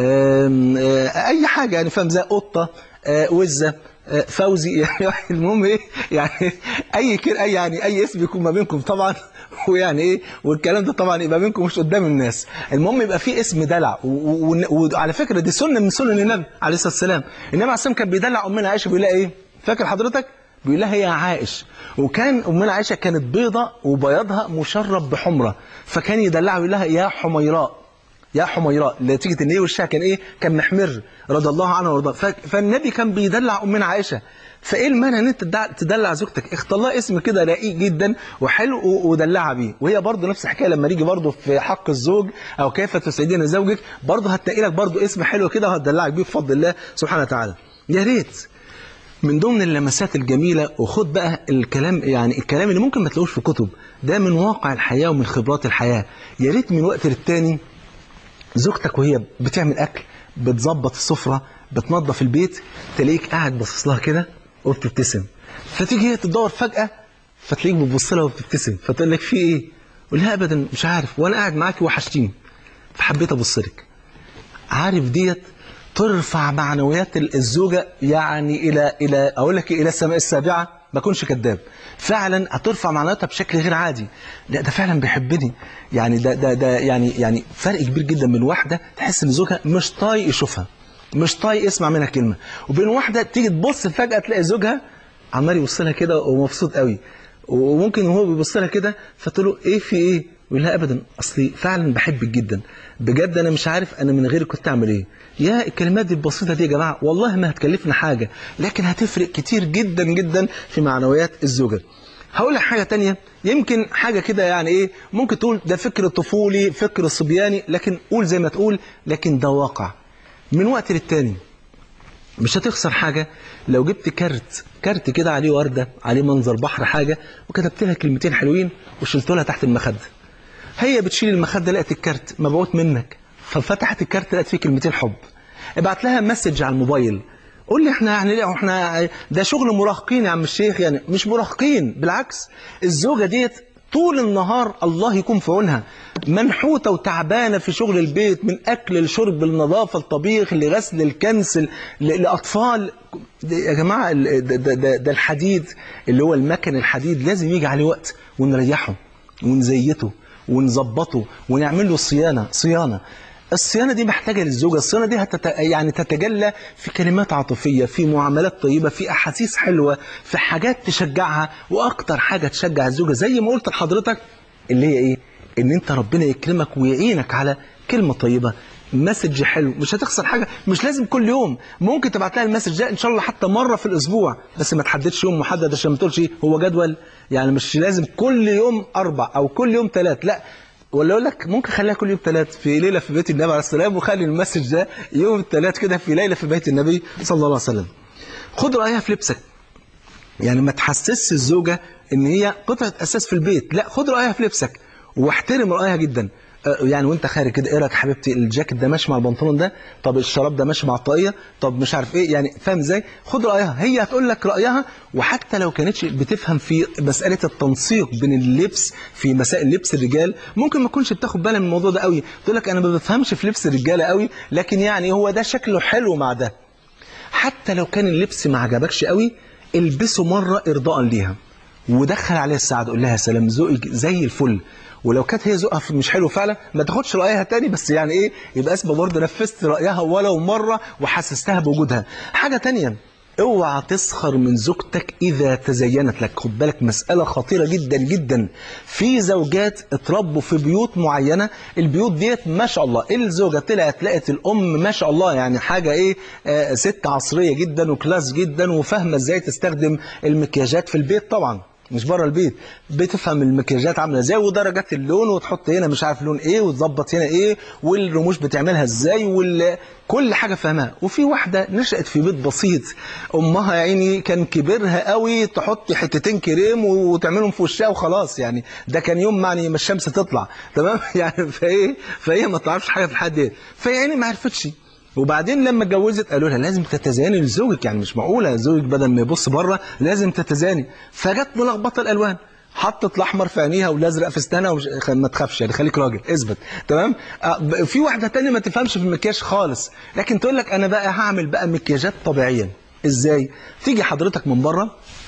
اي حاجه يعني فاهم زي قطه وزه فوزي يعني المهم ايه يعني اي كده اي يعني اي اسم يكون ما بينكم طبعا ويعني ايه والكلام ده طبعا يبقى بينكم مش قدام الناس المهم يبقى في اسم دلع وعلى فكره دي سنه من سنن النبي عليه الصلاه والسلام النبي عليه الصلاه كان بيدلع امنا عائشه بيقول لها ايه فاكر حضرتك بيقول لها يا عائش وكان امنا عائشه كانت بيضه وبياضها مشرب بحمره فكان يدلعها يقول لها يا حميراء يا حميراء نتيجة ان ايه وشها كان ايه كان محمر رضي الله عنها وارضاها ف- فالنبي كان بيدلع امنا عائشة فايه المانع ان انت تدع- تدلع زوجتك اختار لها اسم كده رقيق جدا وحلو و- ودلعها بيه وهي برضه نفس الحكايه لما نيجي برضه في حق الزوج او كيف تسعدين زوجك برضه هتلاقي لك برضه اسم حلو كده وهتدلعك بيه بفضل الله سبحانه وتعالى يا ريت من ضمن اللمسات الجميلة وخد بقى الكلام يعني الكلام اللي ممكن ما تلاقوش في كتب ده من واقع الحياة ومن خبرات الحياة يا ريت من وقت للتاني زوجتك وهي بتعمل أكل بتظبط السفرة بتنظف البيت تلاقيك قاعد باصص لها كده وبتبتسم فتيجي هي تدور فجأة فتلاقيك بتبص لها وبتبتسم فتقول لك في إيه؟ قول لها أبدا مش عارف وأنا قاعد معاكي وحشتيني فحبيت أبص لك عارف ديت ترفع معنويات الزوجة يعني إلى إلى أقول لك إيه؟ إلى السماء السابعة ما أكونش كذاب فعلا هترفع معنوياتها بشكل غير عادي لا ده فعلا بيحبني يعني ده ده ده يعني يعني فرق كبير جدا من واحدة تحس إن زوجها مش طايق يشوفها مش طايق يسمع منها كلمة وبين واحدة تيجي تبص فجأة تلاقي زوجها عمال يبص لها كده ومبسوط قوي وممكن وهو بيبص لها كده فتقول له ايه في ايه يقول لها ابدا اصلي فعلا بحبك جدا بجد انا مش عارف انا من غيرك كنت اعمل ايه يا الكلمات دي البسيطه دي يا جماعه والله ما هتكلفنا حاجه لكن هتفرق كتير جدا جدا في معنويات الزوجه هقول لك حاجه تانية يمكن حاجه كده يعني ايه ممكن تقول ده فكر طفولي فكر صبياني لكن قول زي ما تقول لكن ده واقع من وقت للتاني مش هتخسر حاجة لو جبت كارت كارت كده عليه وردة عليه منظر بحر حاجة وكتبت لها كلمتين حلوين وشلت لها تحت المخدة هي بتشيل المخدة لقت الكارت مبعوت منك ففتحت الكارت لقت فيه كلمتين حب ابعت لها مسج على الموبايل قول لي احنا يعني لا احنا ده شغل مراهقين يا عم الشيخ يعني مش مراهقين بالعكس الزوجة ديت طول النهار الله يكون في عونها منحوتة وتعبانة في شغل البيت من أكل لشرب للنظافة الطبيخ لغسل الكنس ل- لأطفال ده يا جماعة ال- ده, ده, ده, ده الحديد اللي هو المكن الحديد لازم يجي عليه وقت ونريحه ونزيته ونظبطه ونعمل له صيانة صيانة الصيانة دي محتاجة للزوجة الصيانة دي هتت... يعني تتجلى في كلمات عاطفية في معاملات طيبة في أحاسيس حلوة في حاجات تشجعها وأكتر حاجة تشجع الزوجة زي ما قلت لحضرتك اللي هي إيه إن أنت ربنا يكرمك ويعينك على كلمة طيبة مسج حلو مش هتخسر حاجة مش لازم كل يوم ممكن تبعت لها المسج ده إن شاء الله حتى مرة في الأسبوع بس ما تحددش يوم محدد عشان ما تقولش إيه هو جدول يعني مش لازم كل يوم أربع أو كل يوم ثلاث لا ولا اقول لك ممكن خليها كل يوم ثلاث في ليله في بيت النبي عليه السلام وخلي المسج ده يوم الثلاث كده في ليله في بيت النبي صلى الله عليه وسلم خد رايها في لبسك يعني ما تحسسش الزوجه ان هي قطعه اساس في البيت لا خد رايها في لبسك واحترم رايها جدا آه، يعني وانت خارج كده ايه رايك يا حبيبتي الجاكيت ده ماشي مع البنطلون ده طب الشراب ده ماشي مع الطاقيه طب مش عارف ايه يعني فاهم ازاي خد رايها هي هتقول لك رايها وحتى لو كانتش بتفهم في مساله التنسيق بين اللبس في مسائل لبس الرجال ممكن ما تكونش بتاخد بالها من الموضوع ده قوي تقول لك انا ما بفهمش في لبس الرجاله قوي لكن يعني هو ده شكله حلو مع ده حتى لو كان اللبس ما عجبكش قوي البسه مرة إرضاء ليها ودخل عليها السعادة قول لها يا سلام ذوقك زي الفل ولو كانت هي ذوقها مش حلو فعلا ما تاخدش رأيها تاني بس يعني ايه يبقى اسمه برضه نفذت رأيها ولو مرة وحسستها بوجودها حاجة تانية اوعى تسخر من زوجتك اذا تزينت لك خد بالك مسألة خطيرة جدا جدا في زوجات اتربوا في بيوت معينة البيوت ديت ما شاء الله الزوجة طلعت لقت الام ما شاء الله يعني حاجة ايه آه ست عصرية جدا وكلاس جدا وفاهمة ازاي تستخدم المكياجات في البيت طبعا مش بره البيت بتفهم المكياجات عامله ازاي ودرجات اللون وتحط هنا مش عارف لون ايه وتظبط هنا ايه والرموش بتعملها ازاي وال... كل حاجه فاهمها وفي واحده نشأت في بيت بسيط امها يا عيني كان كبرها قوي تحط حتتين كريم وتعملهم في وشها وخلاص يعني ده كان يوم يعني ما الشمس تطلع تمام يعني فايه فهي ما تعرفش حاجه في الحد دي فهي عيني ما عرفتش وبعدين لما اتجوزت قالوا لها لازم تتزاني لزوجك يعني مش معقوله زوجك بدل ما يبص بره لازم تتزاني فجت ملخبطه الالوان حطت الاحمر في عينيها والازرق في اسنانها ومش... خ- ما تخافش يعني خليك راجل اثبت تمام آه، ب- في واحده تانية ما تفهمش في المكياج خالص لكن تقول لك انا بقى هعمل بقى مكياجات طبيعيا ازاي تيجي حضرتك من بره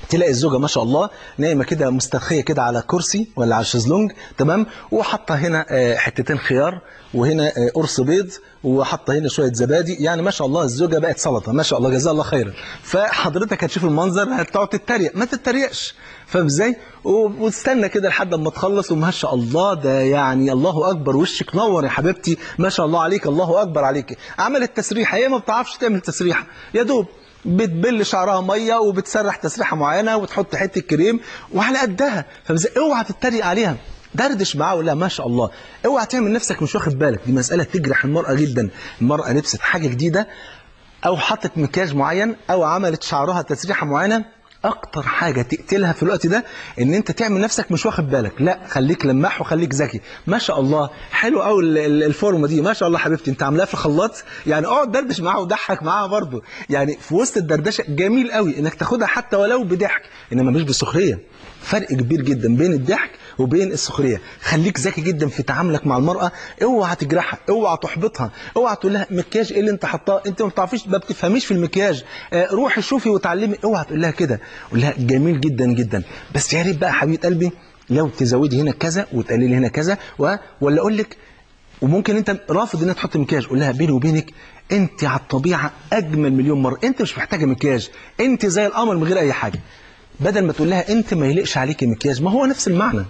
تلاقي الزوجة ما شاء الله نايمة كده مسترخية كده على كرسي ولا على شезлونج تمام وحاطة هنا آه، حتتين خيار وهنا آه، قرص بيض وحاطة هنا شوية زبادي يعني ما شاء الله الزوجة بقت سلطة ما شاء الله جزاها الله خيرا فحضرتك هتشوف المنظر هتقعد تتريق ما تتريقش فاهم ازاي و- وتستنى كده لحد اما تخلص وما شاء الله ده يعني الله اكبر وشك نور يا حبيبتي ما شاء الله عليك الله اكبر عليك عملت تسريحه هي ما بتعرفش تعمل تسريحه يا دوب بتبل شعرها ميه وبتسرح تسريحه معينه وتحط حته كريم وعلى قدها فازاي اوعى تتريق عليها دردش معاه ولا ما شاء الله اوعى تعمل نفسك مش واخد بالك دي مساله تجرح المراه جدا المراه لبست حاجه جديده او حطت مكياج معين او عملت شعرها تسريحه معينه اكتر حاجه تقتلها في الوقت ده ان انت تعمل نفسك مش واخد بالك لا خليك لماح وخليك ذكي ما شاء الله حلو قوي ال- ال- الفورمه دي ما شاء الله حبيبتي انت عاملاها في الخلاط يعني اقعد دردش معاها وضحك معاها برضو يعني في وسط الدردشه جميل قوي انك تاخدها حتى ولو بضحك انما مش بسخريه فرق كبير جدا بين الضحك وبين السخريه خليك ذكي جدا في تعاملك مع المراه اوعى تجرحها اوعى تحبطها اوعى تقول لها مكياج ايه اللي انت حطاه انت ما بتعرفيش ما بتفهميش في المكياج آه، روحي شوفي وتعلمي اوعى تقول لها كده قول لها جميل جدا جدا بس يا ريت بقى حبيبه قلبي لو تزودي هنا كذا وتقللي هنا كذا و... ولا اقول لك وممكن انت رافض انها تحط مكياج قول لها بيني وبينك انت على الطبيعه اجمل مليون مره انت مش محتاجه مكياج انت زي القمر من غير اي حاجه بدل ما تقول لها انت ما يليقش عليكي مكياج ما هو نفس المعنى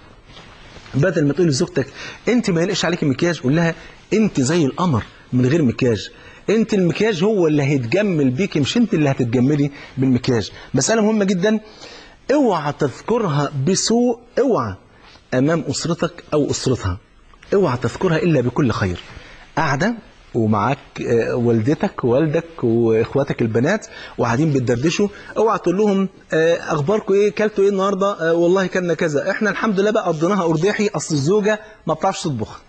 بدل ما تقول لزوجتك انت ما يليقش عليكي مكياج قول لها انت زي القمر من غير مكياج انت المكياج هو اللي هيتجمل بيكي مش انت اللي هتتجملي بالمكياج مسألة مهمة جدا اوعى تذكرها بسوء اوعى امام اسرتك او اسرتها اوعى تذكرها الا بكل خير قاعده ومعاك آه، والدتك ووالدك واخواتك البنات وقاعدين بتدردشوا اوعى تقول لهم آه، اخباركم ايه كلتوا ايه النهارده آه، والله كلنا كذا احنا الحمد لله بقى قضيناها ارداحي اصل الزوجه ما بتعرفش تطبخ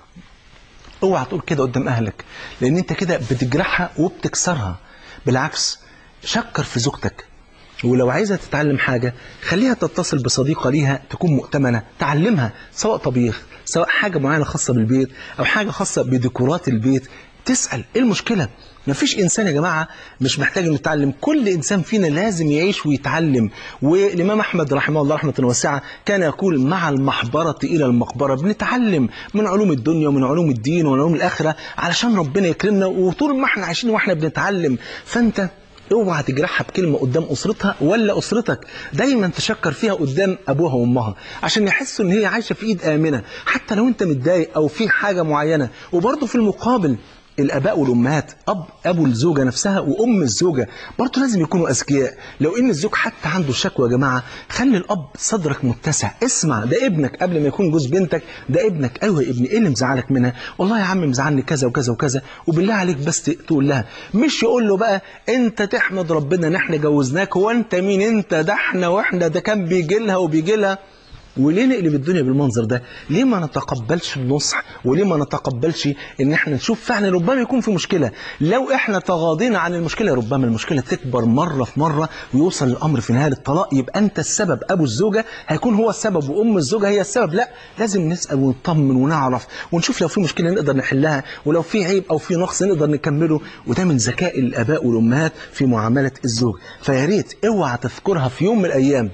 اوعى تقول كده قدام اهلك لان انت كده بتجرحها وبتكسرها بالعكس شكر في زوجتك ولو عايزة تتعلم حاجة خليها تتصل بصديقة ليها تكون مؤتمنة تعلمها سواء طبيخ سواء حاجة معينة خاصة بالبيت أو حاجة خاصة بديكورات البيت تسأل إيه المشكلة مفيش إنسان يا جماعة مش محتاج إنه يتعلم كل إنسان فينا لازم يعيش ويتعلم والإمام أحمد رحمه الله رحمة واسعة كان يقول مع المحبرة إلى المقبرة بنتعلم من علوم الدنيا ومن علوم الدين ومن علوم الآخرة علشان ربنا يكرمنا وطول ما احنا عايشين واحنا بنتعلم فأنت اوعى تجرحها بكلمة قدام أسرتها ولا أسرتك دايما تشكر فيها قدام أبوها وأمها عشان يحسوا إن هي عايشة في إيد آمنة حتى لو أنت متضايق أو في حاجة معينة وبرضه في المقابل الاباء والامهات اب ابو الزوجه نفسها وام الزوجه برضه لازم يكونوا اذكياء لو ان الزوج حتى عنده شكوى يا جماعه خلي الاب صدرك متسع اسمع ده ابنك قبل ما يكون جوز بنتك ده ابنك ايوه يا ابني ايه اللي مزعلك منها والله يا عم مزعلني كذا وكذا وكذا وبالله عليك بس تقول لها مش يقول له بقى انت تحمد ربنا ان احنا جوزناك هو انت مين انت ده احنا واحنا ده كان بيجي لها وبيجي لها وليه نقلب الدنيا بالمنظر ده ليه ما نتقبلش النصح وليه ما نتقبلش ان احنا نشوف فعلا ربما يكون في مشكلة لو احنا تغاضينا عن المشكلة ربما المشكلة تكبر مرة في مرة ويوصل الامر في نهاية الطلاق يبقى انت السبب ابو الزوجة هيكون هو السبب وام الزوجة هي السبب لا لازم نسأل ونطمن ونعرف ونشوف لو في مشكلة نقدر نحلها ولو في عيب او في نقص نقدر نكمله وده من ذكاء الاباء والامهات في معاملة الزوج فيا ريت اوعى تذكرها في يوم من الايام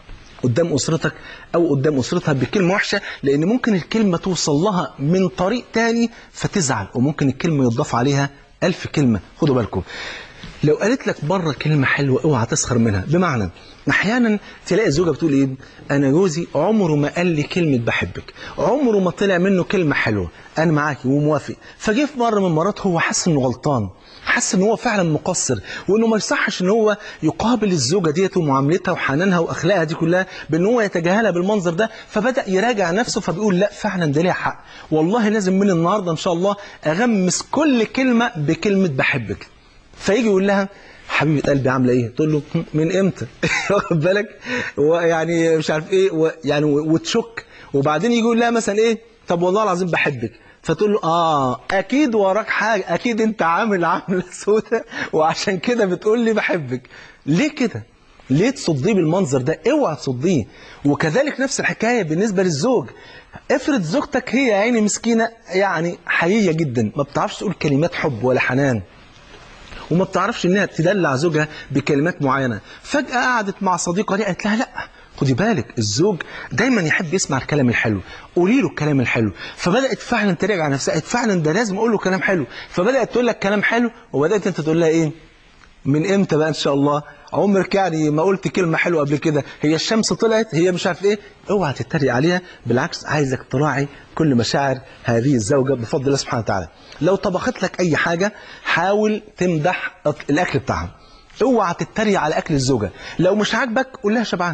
قدام أسرتك أو قدام أسرتها بكلمة وحشة لأن ممكن الكلمة توصل لها من طريق تاني فتزعل وممكن الكلمة يضاف عليها ألف كلمة خدوا بالكم لو قالت لك بره كلمة حلوة اوعى تسخر منها بمعنى احيانا تلاقي الزوجة بتقول ايه انا جوزي عمره ما قال لي كلمة بحبك عمره ما طلع منه كلمة حلوة انا معاكي وموافق فجه في مرة من المرات هو حس انه غلطان حس ان هو فعلا مقصر وانه ما يصحش ان هو يقابل الزوجه ديت ومعاملتها وحنانها واخلاقها دي كلها بان هو يتجاهلها بالمنظر ده فبدا يراجع نفسه فبيقول لا فعلا ده ليها حق والله لازم من النهارده ان شاء الله اغمس كل كلمه بكلمه بحبك فيجي يقول لها حبيبه قلبي عامله ايه تقول له "هم، من امتى واخد بالك ويعني مش عارف ايه و- يعني وتشك وبعدين يجي يقول لها مثلا ايه طب والله العظيم بحبك فتقول له اه اكيد وراك حاجه اكيد انت عامل عامله سودة وعشان كده بتقول لي بحبك ليه كده ليه تصديه بالمنظر ده اوعى تصديه وكذلك نفس الحكايه بالنسبه للزوج افرض زوجتك هي يا عيني مسكينه يعني حقيقيه جدا ما بتعرفش تقول كلمات حب ولا حنان وما بتعرفش انها تدلع زوجها بكلمات معينه فجاه قعدت مع صديقه دي قالت لها لا خدي بالك الزوج دايما يحب يسمع الكلام الحلو قولي له الكلام الحلو فبدات فعلا تراجع نفسها قالت فعلا ده لازم اقول له كلام حلو فبدات تقول لك كلام حلو وبدات انت تقول لها ايه من امتى بقى ان شاء الله عمرك يعني ما قلت كلمه حلوه قبل كده هي الشمس طلعت هي مش عارف ايه اوعى تتريق عليها بالعكس عايزك تراعي كل مشاعر هذه الزوجه بفضل الله سبحانه وتعالى لو طبخت لك اي حاجه حاول تمدح الاكل بتاعها اوعى تتريق على اكل الزوجه لو مش عاجبك قول لها شبعان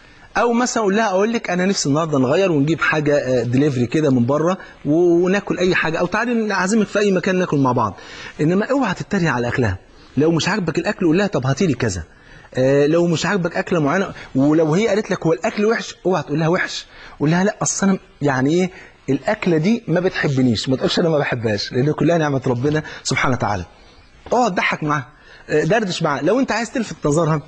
او مثلا اقول لها اقول لك انا نفسي النهارده نغير ونجيب حاجه دليفري كده من بره وناكل اي حاجه او تعالي نعزمك في اي مكان ناكل مع بعض انما اوعى تتريق على اكلها لو مش عاجبك الاكل قول لها طب هاتي لي كذا آه لو مش عاجبك اكله معينه ولو هي قالت لك هو الاكل وحش اوعى تقول لها وحش قول لها لا اصل انا يعني ايه الاكله دي ما بتحبنيش ما تقولش انا ما بحبهاش لان كلها نعمه ربنا سبحانه وتعالى اقعد ضحك معاها آه دردش معاها لو انت عايز تلفت نظرها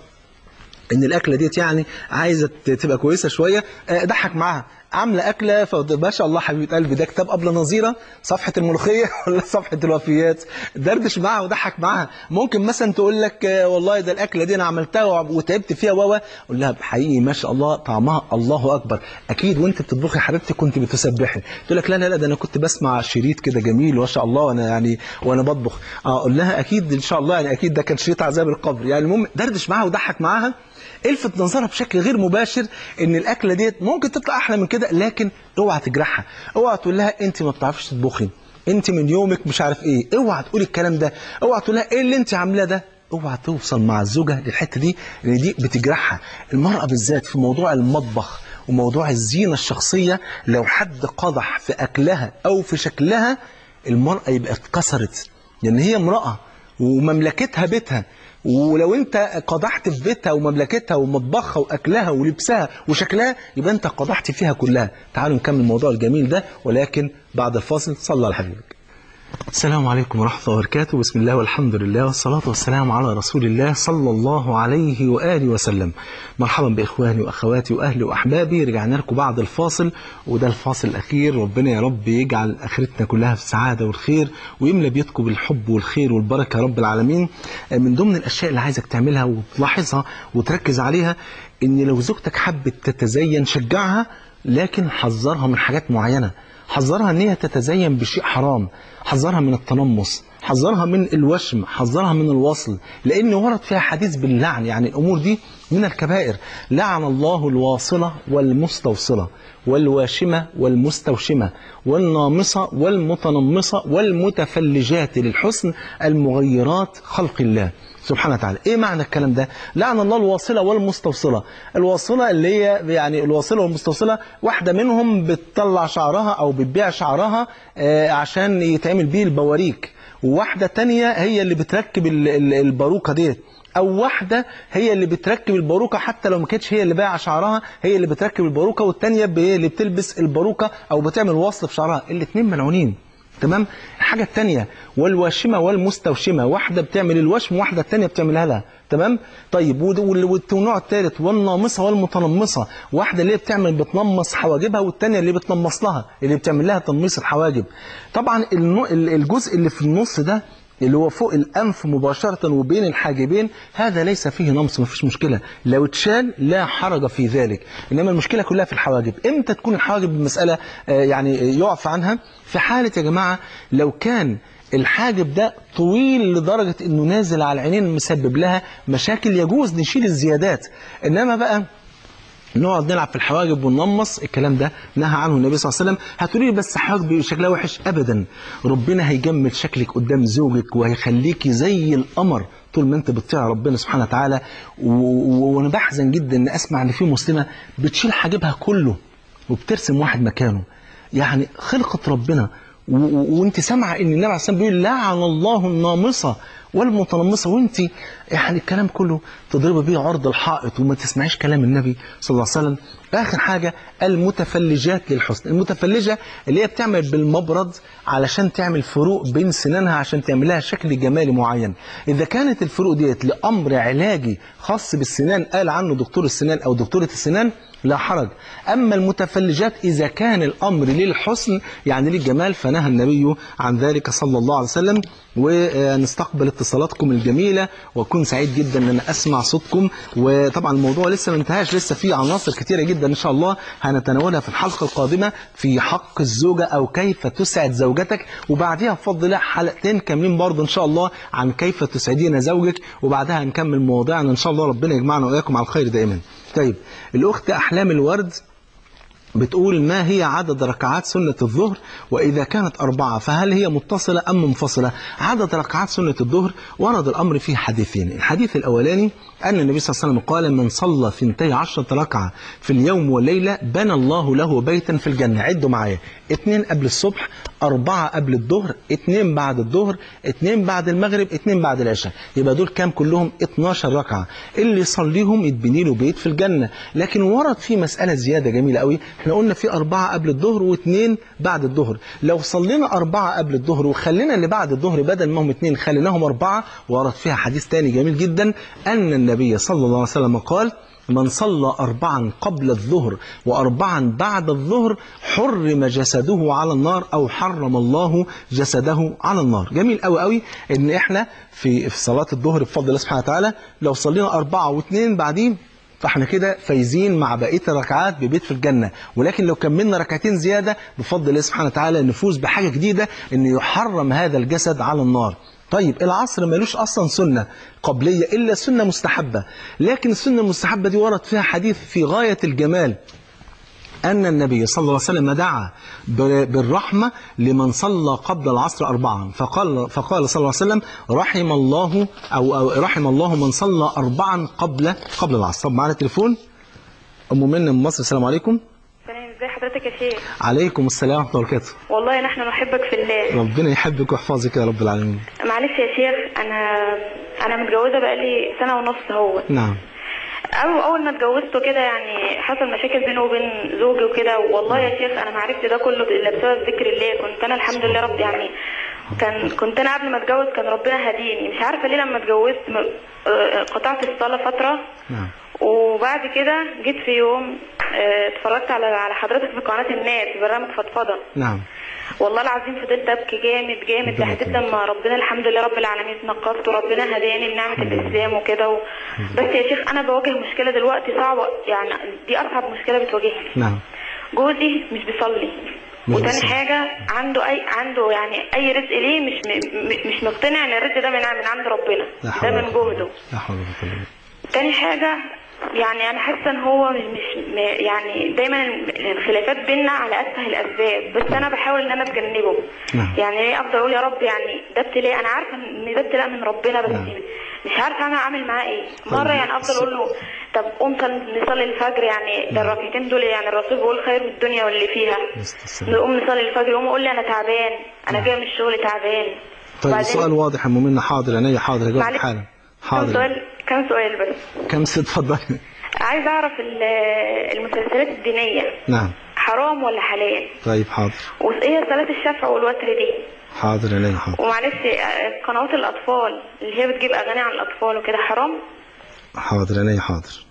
ان الاكله ديت يعني عايزه تبقى كويسه شويه آه ضحك معاها عامله اكله ما شاء الله حبيبه قلبي ده كتاب ابله نظيره صفحه الملوخيه ولا صفحه الوفيات دردش معاها وضحك معاها ممكن مثلا تقول لك والله ده الاكله دي انا عملتها وتعبت فيها واوا قول لها حقيقي ما شاء الله طعمها الله اكبر اكيد وانت بتطبخي حبيبتي كنت بتسبحي تقول لك لا لا لا ده انا كنت بسمع شريط كده جميل ما شاء الله وانا يعني وانا بطبخ اقول لها اكيد ان شاء الله يعني اكيد ده كان شريط عذاب القبر يعني المهم دردش معاها وضحك معاها الفت نظرها بشكل غير مباشر ان الاكله ديت ممكن تطلع احلى من كده لكن اوعى تجرحها اوعى تقول لها انت ما بتعرفيش تطبخي انت من يومك مش عارف ايه اوعى تقول الكلام ده اوعى تقول لها ايه اللي انت عاملاه ده اوعى توصل مع الزوجه للحته دي لان دي بتجرحها المراه بالذات في موضوع المطبخ وموضوع الزينه الشخصيه لو حد قضح في اكلها او في شكلها المراه يبقى اتكسرت لان هي امراه ومملكتها بيتها ولو انت قضحت في بيتها ومملكتها ومطبخها واكلها ولبسها وشكلها يبقى انت قضحت فيها كلها تعالوا نكمل الموضوع الجميل ده ولكن بعد الفاصل صلى على حبيبك السلام عليكم ورحمة الله وبركاته بسم الله والحمد لله والصلاة والسلام على رسول الله صلى الله عليه وآله وسلم مرحبا بإخواني وأخواتي وأهلي وأحبابي رجعنا لكم بعد الفاصل وده الفاصل الأخير ربنا يا رب يجعل آخرتنا كلها في السعادة والخير ويملى بيتكم بالحب والخير والبركة يا رب العالمين من ضمن الأشياء اللي عايزك تعملها وتلاحظها وتركز عليها إن لو زوجتك حبت تتزين شجعها لكن حذرها من حاجات معينة حذرها ان هي تتزين بشيء حرام حذرها من التنمص حذرها من الوشم حذرها من الوصل لان ورد فيها حديث باللعن يعني الامور دي من الكبائر لعن الله الواصله والمستوصله والواشمه والمستوشمه والنامصه والمتنمصه والمتفلجات للحسن المغيرات خلق الله سبحانه وتعالى ايه معنى الكلام ده لعن الله الواصله والمستوصله الواصله اللي هي يعني الواصله والمستوصله واحده منهم بتطلع شعرها او بتبيع شعرها آه عشان يتعمل بيه البواريك وواحده تانية هي اللي بتركب الباروكه ديت او واحده هي اللي بتركب الباروكه حتى لو ما كانتش هي اللي بايعه شعرها هي اللي بتركب الباروكه والتانية اللي بتلبس الباروكه او بتعمل وصل في شعرها الاثنين ملعونين تمام الحاجة الثانية والواشمة والمستوشمة واحدة بتعمل الوشم واحدة الثانية بتعملها لها تمام طيب والنوع الثالث والنامصة والمتنمصة واحدة اللي بتعمل بتنمص حواجبها والثانية اللي بتنمص لها اللي بتعمل لها تنميص الحواجب طبعا الجزء اللي في النص ده اللي هو فوق الأنف مباشرة وبين الحاجبين هذا ليس فيه نمص ما فيش مشكلة لو اتشال لا حرج في ذلك إنما المشكلة كلها في الحواجب إمتى تكون الحواجب المسألة يعني يعفى عنها في حالة يا جماعة لو كان الحاجب ده طويل لدرجة انه نازل على العينين مسبب لها مشاكل يجوز نشيل الزيادات انما بقى نقعد نلعب في الحواجب وننمص الكلام ده نهى عنه النبي صلى الله عليه وسلم هتقولي لي بس حواجبي شكلها وحش ابدا ربنا هيجمل شكلك قدام زوجك وهيخليكي زي القمر طول ما انت بتطيع ربنا سبحانه وتعالى وانا بحزن جدا ان اسمع ان في مسلمه بتشيل حاجبها كله وبترسم واحد مكانه يعني خلقه ربنا وانت سامعه ان النبي عليه الصلاه والسلام بيقول لعن الله النامصه والمتنمصه وانت يعني الكلام كله تضرب بيه عرض الحائط وما تسمعيش كلام النبي صلى الله عليه وسلم اخر حاجه المتفلجات للحسن المتفلجه اللي هي بتعمل بالمبرد علشان تعمل فروق بين سنانها عشان تعمل لها شكل جمالي معين اذا كانت الفروق ديت لامر علاجي خاص بالسنان قال عنه دكتور السنان او دكتوره السنان لا حرج أما المتفلجات إذا كان الأمر للحسن يعني للجمال فنهى النبي عن ذلك صلى الله عليه وسلم ونستقبل اتصال اتصالاتكم الجميلة وأكون سعيد جدا أن أنا أسمع صوتكم وطبعا الموضوع لسه ما انتهاش لسه في عناصر كتيرة جدا إن شاء الله هنتناولها في الحلقة القادمة في حق الزوجة أو كيف تسعد زوجتك وبعدها بفضل الله حلقتين كاملين برضه إن شاء الله عن كيف تسعدين زوجك وبعدها هنكمل مواضيعنا إن شاء الله ربنا يجمعنا وإياكم على الخير دائما طيب الأخت أحلام الورد بتقول ما هي عدد ركعات سنة الظهر وإذا كانت أربعة فهل هي متصلة أم منفصلة عدد ركعات سنة الظهر ورد الأمر في حديثين الحديث الأولاني أن النبي صلى الله عليه وسلم قال من صلى ثنتي عشرة ركعة في اليوم والليلة بنى الله له بيتا في الجنة عدوا معايا اتنين قبل الصبح أربعة قبل الظهر اتنين بعد الظهر اتنين بعد المغرب اتنين بعد العشاء يبقى دول كام كلهم 12 ركعة اللي يصليهم يتبني له بيت في الجنة لكن ورد في مسألة زيادة جميلة قوي احنا قلنا في أربعة قبل الظهر واثنين بعد الظهر لو صلينا أربعة قبل الظهر وخلينا اللي بعد الظهر بدل ما هم اثنين خليناهم أربعة ورد فيها حديث تاني جميل جدا أن النبي صلى الله عليه وسلم قال من صلى أربعا قبل الظهر وأربعا بعد الظهر حرم جسده على النار أو حرم الله جسده على النار جميل قوي قوي إن إحنا في في صلاة الظهر بفضل الله سبحانه وتعالى لو صلينا أربعة واثنين بعدين فاحنا كده فايزين مع بقيه الركعات ببيت في الجنه ولكن لو كملنا ركعتين زياده بفضل الله سبحانه وتعالى نفوز بحاجه جديده ان يحرم هذا الجسد على النار طيب العصر ملوش اصلا سنه قبليه الا سنه مستحبه لكن السنه المستحبه دي ورد فيها حديث في غايه الجمال أن النبي صلى الله عليه وسلم دعا بالرحمة لمن صلى قبل العصر أربعا فقال, فقال صلى الله عليه وسلم رحم الله أو, أو رحم الله من صلى أربعا قبل قبل العصر طب معنا تليفون أم منى من مصر السلام عليكم سلام ازي حضرتك يا شيخ عليكم السلام ورحمة الله وبركاته والله نحن نحبك في الله ربنا يحبك ويحفظك يا رب العالمين معلش يا شيخ انا انا متجوزه بقالي سنه ونص اهو نعم أول أول ما اتجوزته كده يعني حصل مشاكل بينه وبين زوجي وكده والله يا شيخ أنا ما عرفت ده كله إلا بسبب ذكر الله كنت أنا الحمد لله رب يعني كان كنت أنا قبل ما اتجوز كان ربنا هديني مش عارفة ليه لما اتجوزت م- آه، قطعت الصلاة فترة نعم وبعد كده جيت في يوم آه، اتفرجت على على حضرتك في قناة الناس في برنامج فضفضة نعم والله العظيم فضلت ابكي جامد جامد ربنا لحد يكرمك. لما ربنا الحمد لله رب العالمين نقبت وربنا هداني لنعمه الاسلام وكده و... بس يا شيخ انا بواجه مشكله دلوقتي صعبه يعني دي اصعب مشكله بتواجهني نعم جوزي مش بيصلي مش وتاني بيصلي. حاجة عنده أي عنده يعني أي رزق ليه مش م... م- مش مقتنع إن الرزق ده من من عند ربنا لا حول ده ولا من قوة. جهده لا حول ولا قوة إلا بالله. تاني حاجة يعني أنا حاسة إن هو مش مش- م- يعني دايما الخلافات بينا على أسهل الأسباب بس أنا بحاول إن أنا أتجنبه نعم. يعني إيه أفضل أقول يا رب يعني ده ابتلاء أنا عارفة إن ده ابتلاء من ربنا بس نعم. مش عارفة أنا أعمل معاه إيه طيب. مرة يعني أفضل أقول له طب قوم صل- نصلي الفجر يعني ده الركعتين دول يعني الرسول بيقول خير من الدنيا واللي فيها يستسلم. نقوم نصلي الفجر يقوم يقول لي أنا تعبان أنا جاي من الشغل تعبان طيب وبعدين- السؤال واضح يا ام منى حاضر عينيا حاضر اجاوب معلش حالا كم حاضر سؤال كم سؤال بس كم ست اتفضلي عايز اعرف ال- المسلسلات الدينية نعم حرام ولا حلال طيب حاضر وايه صلاة الشفع والوتر دي حاضر عينيا حاضر ومعلش آه، قنوات الاطفال اللي هي بتجيب اغاني عن الاطفال وكده حرام حاضر عينيا حاضر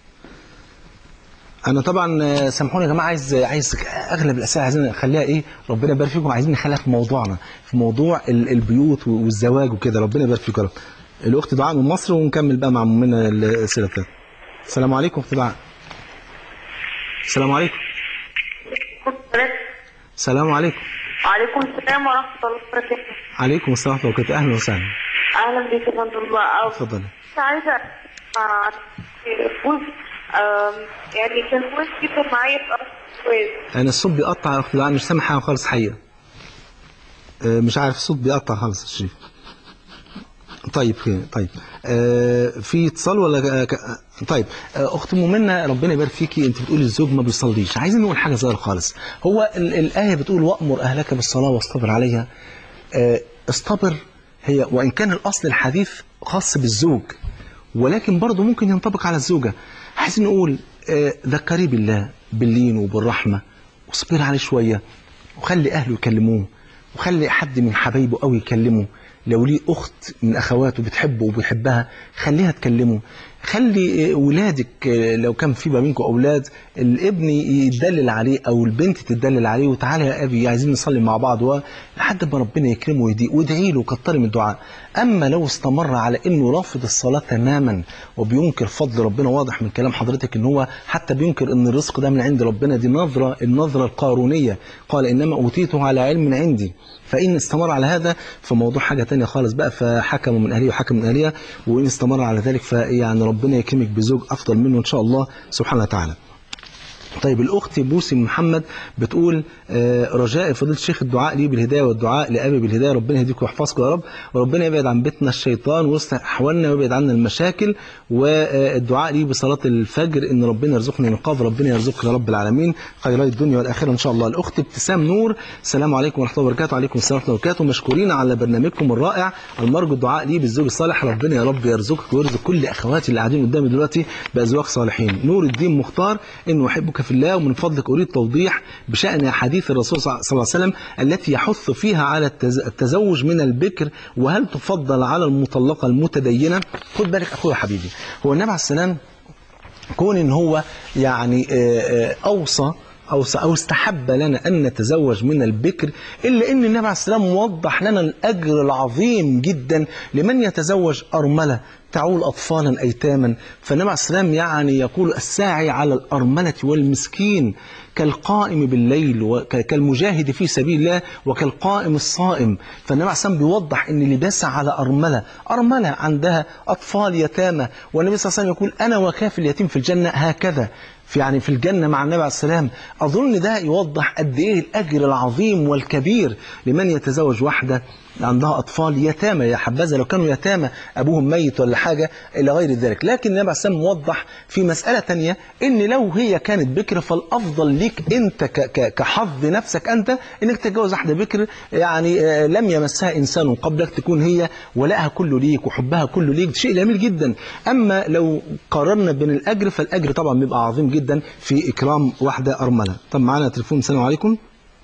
انا طبعا آه، سامحوني يا جماعه عايز عايز اغلب الاسئله عايزين نخليها ايه ربنا يبارك فيكم عايزين نخليها في موضوعنا في موضوع ال- البيوت والزواج وكده ربنا يبارك فيكم يا رب الاخت دعاء من مصر ونكمل بقى مع منى الاسئله الثانيه السلام عليكم اخت دعاء السلام عليكم السلام عليكم وعليكم السلام ورحمة الله وبركاته عليكم السلام ورحمه الله وبركاته اهلا وسهلا أهلا بك يا فندم الله أو اتفضلي كنت عايزة أعرف فوز آم، يعني كان فوز جدا معايا في أرض الجواز انا الصوت بيقطع يا اخت دعاء مش سامع حاجه خالص حقيقه آه، مش عارف الصوت بيقطع خالص يا شريف طيب خير، طيب آه في اتصال ولا ك... طيب آه اخت مؤمنه ربنا يبارك فيكي انت بتقولي الزوج ما بيصليش عايزين نقول حاجه صغيره خالص هو ال... الايه بتقول وامر اهلك بالصلاه واصطبر عليها آه اصطبر هي وان كان الاصل الحديث خاص بالزوج ولكن برضه ممكن ينطبق على الزوجه عايزين نقول آه ذكري بالله باللين وبالرحمه واصبري عليه شويه وخلي اهله يكلموه وخلي حد من حبايبه قوي يكلمه لو ليه اخت من اخواته بتحبه وبيحبها خليها تكلمه خلي ولادك لو كان في ما بينكم اولاد الابن يدلل عليه او البنت تدلل عليه وتعالى يا ابي عايزين نصلي مع بعض و- لحد ما ربنا يكرمه ويهديه وادعي له كتري من الدعاء اما لو استمر على انه رافض الصلاه تماما وبينكر فضل ربنا واضح من كلام حضرتك ان هو حتى بينكر ان الرزق ده من عند ربنا دي نظره النظره القارونيه قال انما اوتيته على علم عندي فإن استمر على هذا فموضوع حاجة تانية خالص بقى فحكم من أهليه وحكم من أهلية وإن استمر على ذلك فيعني ربنا يكرمك بزوج أفضل منه إن شاء الله سبحانه وتعالى طيب الأخت بوسي محمد بتقول آه، رجاء فضيلة الشيخ الدعاء لي بالهداية والدعاء لأبي بالهداية ربنا يهديك ويحفظك يا رب وربنا يبعد عن بيتنا الشيطان ويصلح أحوالنا ويبعد عنا المشاكل والدعاء لي بصلاة الفجر إن ربنا يرزقني نقاف ربنا يرزقك يا رب العالمين خيرات الدنيا والآخرة إن شاء الله الأخت ابتسام نور السلام عليكم ورحمة الله وبركاته وعليكم السلام ورحمة الله وبركاته مشكورين على برنامجكم الرائع المرجو الدعاء لي بالزوج الصالح ربنا يا رب يرزقك ويرزق كل أخواتي اللي قاعدين قدامي دلوقتي بأزواج صالحين نور الدين مختار إنه أحبك في الله ومن فضلك أريد توضيح بشأن حديث الرسول صلى الله عليه وسلم التي يحث فيها على التز- التزوج من البكر وهل تفضل على المطلقة المتدينة خد بالك أخويا حبيبي هو النبي عليه السلام كون ان هو يعني آه، آه، اوصى أو أو استحب لنا أن نتزوج من البكر إلا أن النبي عليه السلام وضح لنا الأجر العظيم جدا لمن يتزوج أرملة تعول أطفالا أيتاما فالنبي عليه السلام يعني يقول الساعي على الأرملة والمسكين كالقائم بالليل وكالمجاهد في سبيل الله وكالقائم الصائم فالنبي عليه السلام بيوضح ان اللي بيسعى على ارمله ارمله عندها اطفال يتامى والنبي صلى الله عليه وسلم يقول انا وكاف اليتيم في الجنه هكذا في يعني في الجنة مع النبي عليه السلام أظن ده يوضح قد إيه الأجر العظيم والكبير لمن يتزوج واحدة عندها أطفال يتامى يا حبذا لو كانوا يتامى أبوهم ميت ولا حاجة إلى غير ذلك لكن النبي عليه السلام موضح في مسألة تانية إن لو هي كانت بكر فالأفضل ليك أنت ك- ك- كحظ نفسك أنت إنك تتجوز واحدة بكر يعني آه، لم يمسها إنسان قبلك تكون هي ولائها كله ليك وحبها كله ليك شيء جميل جدا أما لو قارنا بين الأجر فالأجر طبعا بيبقى عظيم جدا في إكرام واحدة أرملة طب معانا تليفون السلام عليكم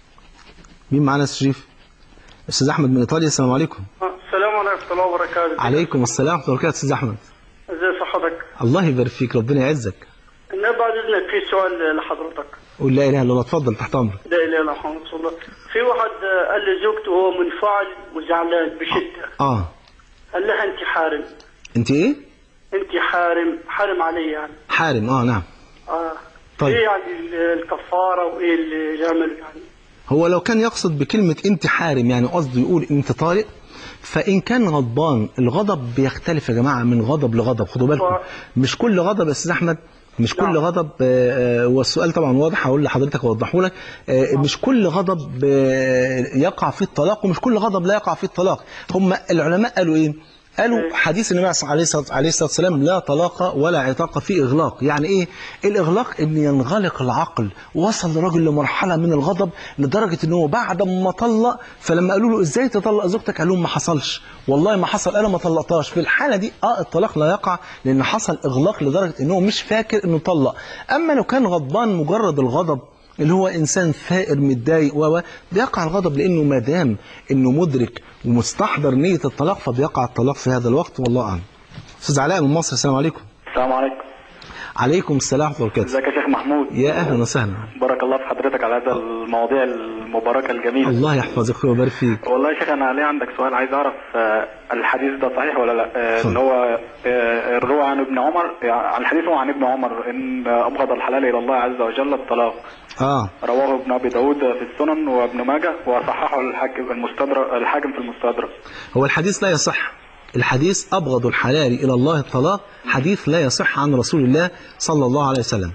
مين معانا يا أستاذ شريف أستاذ أحمد من إيطاليا السلام عليكم السلام عليكم ورحمة الله وبركاته عليكم السلام ورحمة الله وبركاته أستاذ أحمد ازي صحتك الله يبارك فيك ربنا يعزك انا بعد اذنك في سؤال لحضرتك قول لا إله إلا الله اتفضل تحت أمرك لا اله الا الله محمد رسول الله في واحد آه، قال لزوجته وهو منفعل وزعلان بشدة آه قال لها انت حارم أنت إيه؟ انت حارم حارم علي يعني حارم آه نعم اه طيب. ايه يعني ال- الكفارة وايه اللي يعمل يعني هو لو كان يقصد بكلمة انت حارم يعني قصده يقول انت طارق فإن كان غضبان الغضب بيختلف يا جماعة من غضب لغضب خدوا بالكم و- مش كل غضب يا أستاذ أحمد مش كل نعم. غضب آه، آه، والسؤال طبعا واضح هقول لحضرتك اوضحه لك آه، مش كل غضب آه، يقع فيه الطلاق ومش كل غضب لا يقع فيه الطلاق هم العلماء قالوا ايه قالوا حديث النبي عليه الصلاه عليه الصلاة والسلام لا طلاق ولا عتاق في اغلاق يعني ايه الاغلاق ان ينغلق العقل وصل الراجل لمرحله من الغضب لدرجه ان هو بعد ما طلق فلما قالوا له ازاي تطلق زوجتك قال لهم ما حصلش والله ما حصل انا ما طلقتهاش في الحاله دي اه الطلاق لا يقع لان حصل اغلاق لدرجه ان هو مش فاكر انه طلق اما لو كان غضبان مجرد الغضب اللي هو انسان ثائر متضايق و و بيقع الغضب لانه ما دام انه مدرك ومستحضر نيه الطلاق فبيقع الطلاق في هذا الوقت والله اعلم. استاذ علاء من مصر السلام عليكم. السلام عليكم عليكم السلام ورحمه الله وبركاته. ازيك يا شيخ محمود يا اهلا وسهلا. بارك الله في حضرتك على هذا المواضيع المباركة الجميلة الله يحفظك ويبارك فيك. والله يا شيخ انا ليه عندك سؤال عايز اعرف آه، الحديث ده صحيح ولا لا آه، اتفضل. ان هو آه، الروى عن ابن عمر يعني الحديث هو عن ابن عمر ان ابغض الحلال الى الله عز وجل الطلاق اه رواه ابن ابي داود في السنن وابن ماجه وصححه الحاكم المستدرك الحاكم في المستدرك هو الحديث لا يصح الحديث أبغض الحلال إلى الله الطلاق حديث لا يصح عن رسول الله صلى الله عليه وسلم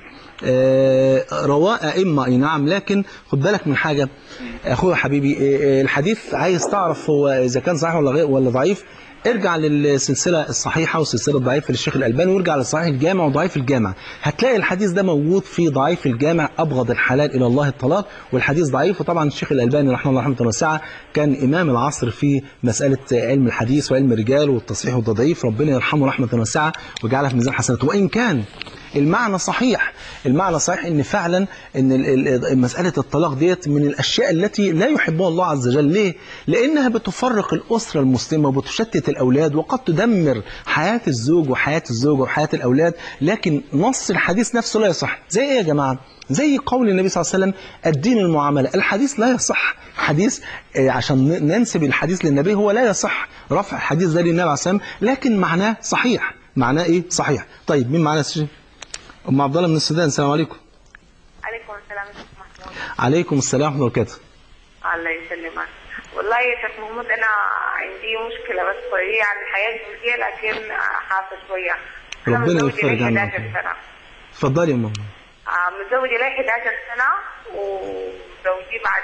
آه، رواه أئمة أي نعم لكن خد بالك من حاجة أخويا حبيبي آه، آه، الحديث عايز تعرف هو إذا كان صحيح ولا غير ولا ضعيف ارجع للسلسلة الصحيحة والسلسلة الضعيفة للشيخ الألباني وارجع لصحيح الجامع وضعيف الجامع هتلاقي الحديث ده موجود في ضعيف الجامع أبغض الحلال إلى الله الطلاق والحديث ضعيف وطبعا الشيخ الألباني رحمه الله رحمة واسعة كان إمام العصر في مسألة علم الحديث وعلم الرجال والتصحيح والتضعيف ربنا يرحمه رحمة واسعة ويجعلها في ميزان حسناته وإن كان المعنى صحيح المعنى صحيح ان فعلا ان ال- ال- مساله الطلاق ديت من الاشياء التي لا يحبها الله عز وجل ليه لانها بتفرق الاسره المسلمه وبتشتت الاولاد وقد تدمر حياه الزوج وحياه الزوجه وحياه الاولاد لكن نص الحديث نفسه لا يصح زي ايه يا جماعه زي قول النبي صلى الله عليه وسلم الدين المعامله الحديث لا يصح حديث آه، عشان ن- ننسب الحديث للنبي هو لا يصح رفع الحديث ده للنبي عليه الصلاه والسلام لكن معناه صحيح معناه ايه صحيح طيب مين معانا يا سيدي؟ ام عبد الله من السودان السلام عليكم عليكم السلام يا شيخ محمود عليكم السلام ورحمه الله وبركاته الله يسلمك والله يا شيخ محمود انا عندي مشكله بس هي عن الحياه الزوجيه لكن حاسه شويه أنا ربنا متزوجة يفرج لي عنك. 11 سنه اتفضلي يا ماما آه، متزوجة لي 11 سنة وزوجي بعد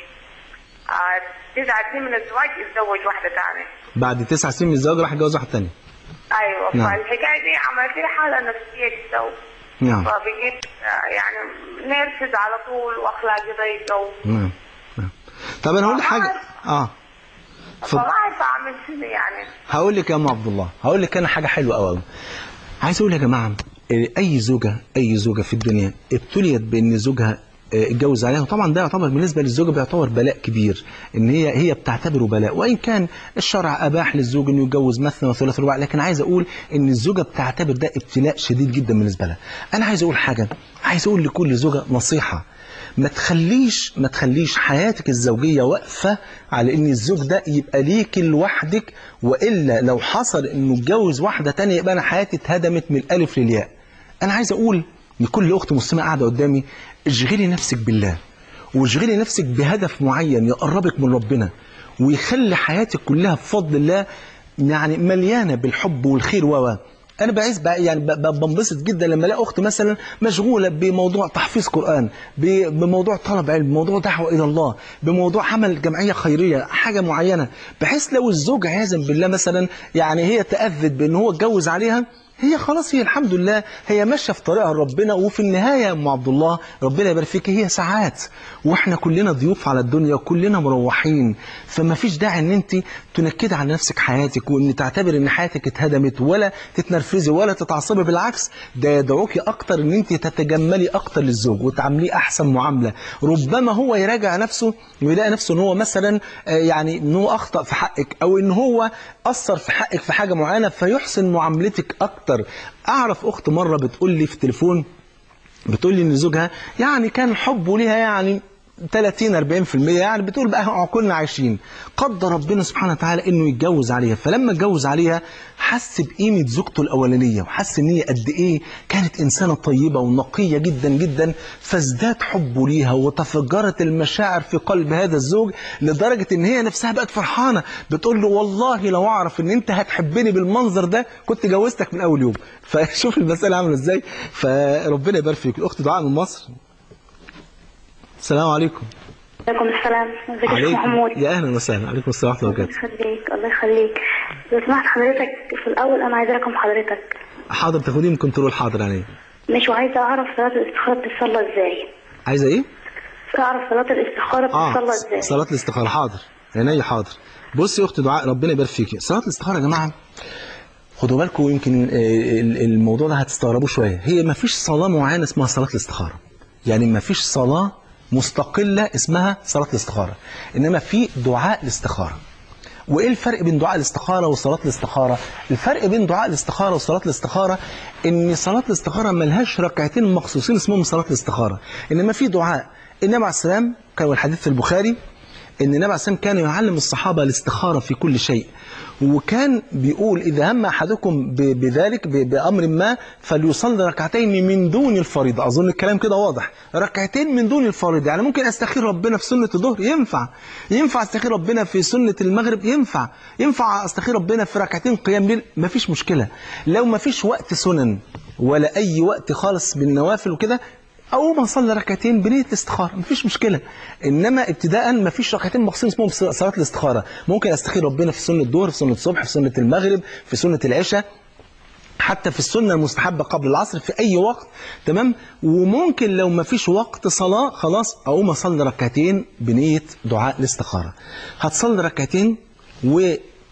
آه، تسعة سنين من الزواج اتزوج واحدة ثانية بعد تسع سنين من الزواج راح يتجوز واحد تاني أيوة نعم. فالحكاية دي عملت لي حالة نفسية جدا نعم فبقيت آه، يعني نرفز على طول وأخلاقي ضيقة و- نعم نعم طب انا هقول لك حاجه اه اتفضل. فما عارفة أعمل شنو يعني هقول لك يا ام عبد الله هقول لك انا حاجه حلوه قوي عايز اقول يا جماعه إيه، اي زوجه اي زوجه في الدنيا ابتليت بان زوجها آه، اتجوز عليها وطبعا ده يعتبر بالنسبه للزوجه بيعتبر بلاء كبير ان هي هي بتعتبره بلاء وان كان الشرع اباح للزوج انه يتجوز مثنى وثلاث ورباع لكن عايز اقول ان الزوجه بتعتبر ده ابتلاء شديد جدا بالنسبه لها انا عايز اقول حاجه عايز اقول لكل زوجه نصيحه ما تخليش ما تخليش حياتك الزوجيه واقفه على ان الزوج ده يبقى ليك لوحدك والا لو حصل انه اتجوز واحده تانية يبقى انا حياتي اتهدمت من الالف للياء انا عايز اقول لكل اخت مسلمه قاعده قدامي اشغلي نفسك بالله واشغلي نفسك بهدف معين يقربك من ربنا ويخلي حياتك كلها بفضل الله يعني مليانه بالحب والخير و انا بعيز بقى يعني ب- ب- بنبسط جدا لما الاقي اخت مثلا مشغوله بموضوع تحفيظ قران ب- بموضوع طلب علم بموضوع دعوه الى الله بموضوع عمل جمعيه خيريه حاجه معينه بحيث لو الزوج عياذا بالله مثلا يعني هي تاذت بان هو اتجوز عليها هي خلاص هي الحمد لله هي ماشيه في طريقها ربنا وفي النهايه يا ام عبد الله ربنا يبارك فيك هي ساعات واحنا كلنا ضيوف على الدنيا وكلنا مروحين فما فيش داعي ان انت تنكدي على نفسك حياتك وان تعتبر ان حياتك اتهدمت ولا تتنرفزي ولا تتعصبي بالعكس ده يدعوكي اكتر ان انت تتجملي اكتر للزوج وتعامليه احسن معامله ربما هو يراجع نفسه ويلاقي نفسه ان هو مثلا آه، يعني ان هو اخطا في حقك او ان هو اثر في حقك في حاجه معينه فيحسن معاملتك اكتر اعرف اخت مره بتقول لي في التليفون بتقول لي ان زوجها يعني كان حبه ليها يعني 30 40% يعني بتقول بقى عقولنا عايشين قدر ربنا سبحانه وتعالى انه يتجوز عليها فلما اتجوز عليها حس بقيمه زوجته الاولانيه وحس ان هي قد ايه كانت انسانه طيبه ونقيه جدا جدا فازداد حبه ليها وتفجرت المشاعر في قلب هذا الزوج لدرجه ان هي نفسها بقت فرحانه بتقول له والله لو اعرف ان انت هتحبني بالمنظر ده كنت جوزتك من اول يوم فشوف المساله عامله ازاي فربنا يبارك فيك الاخت دعاء من مصر السلام عليكم عليكم السلام ازيك يا شيخ محمود يا اهلا وسهلا عليكم السلام ورحمه الله الله وبركاته يخليك الله يخليك لو سمحت حضرتك في الاول انا عايزه رقم حضرتك حاضر تاخديه من كنترول حاضر عليه مش وعايزه اعرف صلاه الاستخاره بتصلى ازاي عايزه ايه اعرف صلاه الاستخاره بتصلى اه ازاي صلاه الاستخاره حاضر عينيا حاضر بصي يا اخت دعاء ربنا يبارك فيكي صلاه الاستخاره يا جماعه خدوا بالكم يمكن آه، ال- الموضوع ده هتستغربوه شويه هي ما فيش صلاه معينه اسمها صلاه الاستخاره يعني ما فيش صلاه مستقله اسمها صلاه الاستخاره انما في دعاء الاستخاره وايه الفرق بين دعاء الاستخاره وصلاه الاستخاره الفرق بين دعاء الاستخاره وصلاه الاستخاره ان صلاه الاستخاره ملهاش ركعتين مخصوصين اسمهم صلاه الاستخاره انما في دعاء النبي عليه السلام كان الحديث في البخاري ان النبي عليه السلام كان يعلم الصحابه الاستخاره في كل شيء وكان بيقول اذا هم احدكم ب- بذلك ب- بامر ما فليصلي ركعتين من دون الفريضه اظن الكلام كده واضح ركعتين من دون الفريضه يعني ممكن استخير ربنا في سنه الظهر ينفع ينفع استخير ربنا في سنه المغرب ينفع ينفع استخير ربنا في ركعتين قيام ليل مفيش مشكله لو مفيش وقت سنن ولا اي وقت خالص بالنوافل وكده أول ما أصلي ركعتين بنية الاستخارة مفيش مشكلة إنما ابتداء مفيش ركعتين مخصوصين اسمهم صلاة الاستخارة ممكن أستخير ربنا في سنة الظهر في سنة الصبح في سنة المغرب في سنة العشاء حتى في السنة المستحبة قبل العصر في أي وقت تمام وممكن لو ما فيش وقت صلاة خلاص أقوم أصلي ركعتين بنية دعاء الاستخارة هتصلي ركعتين و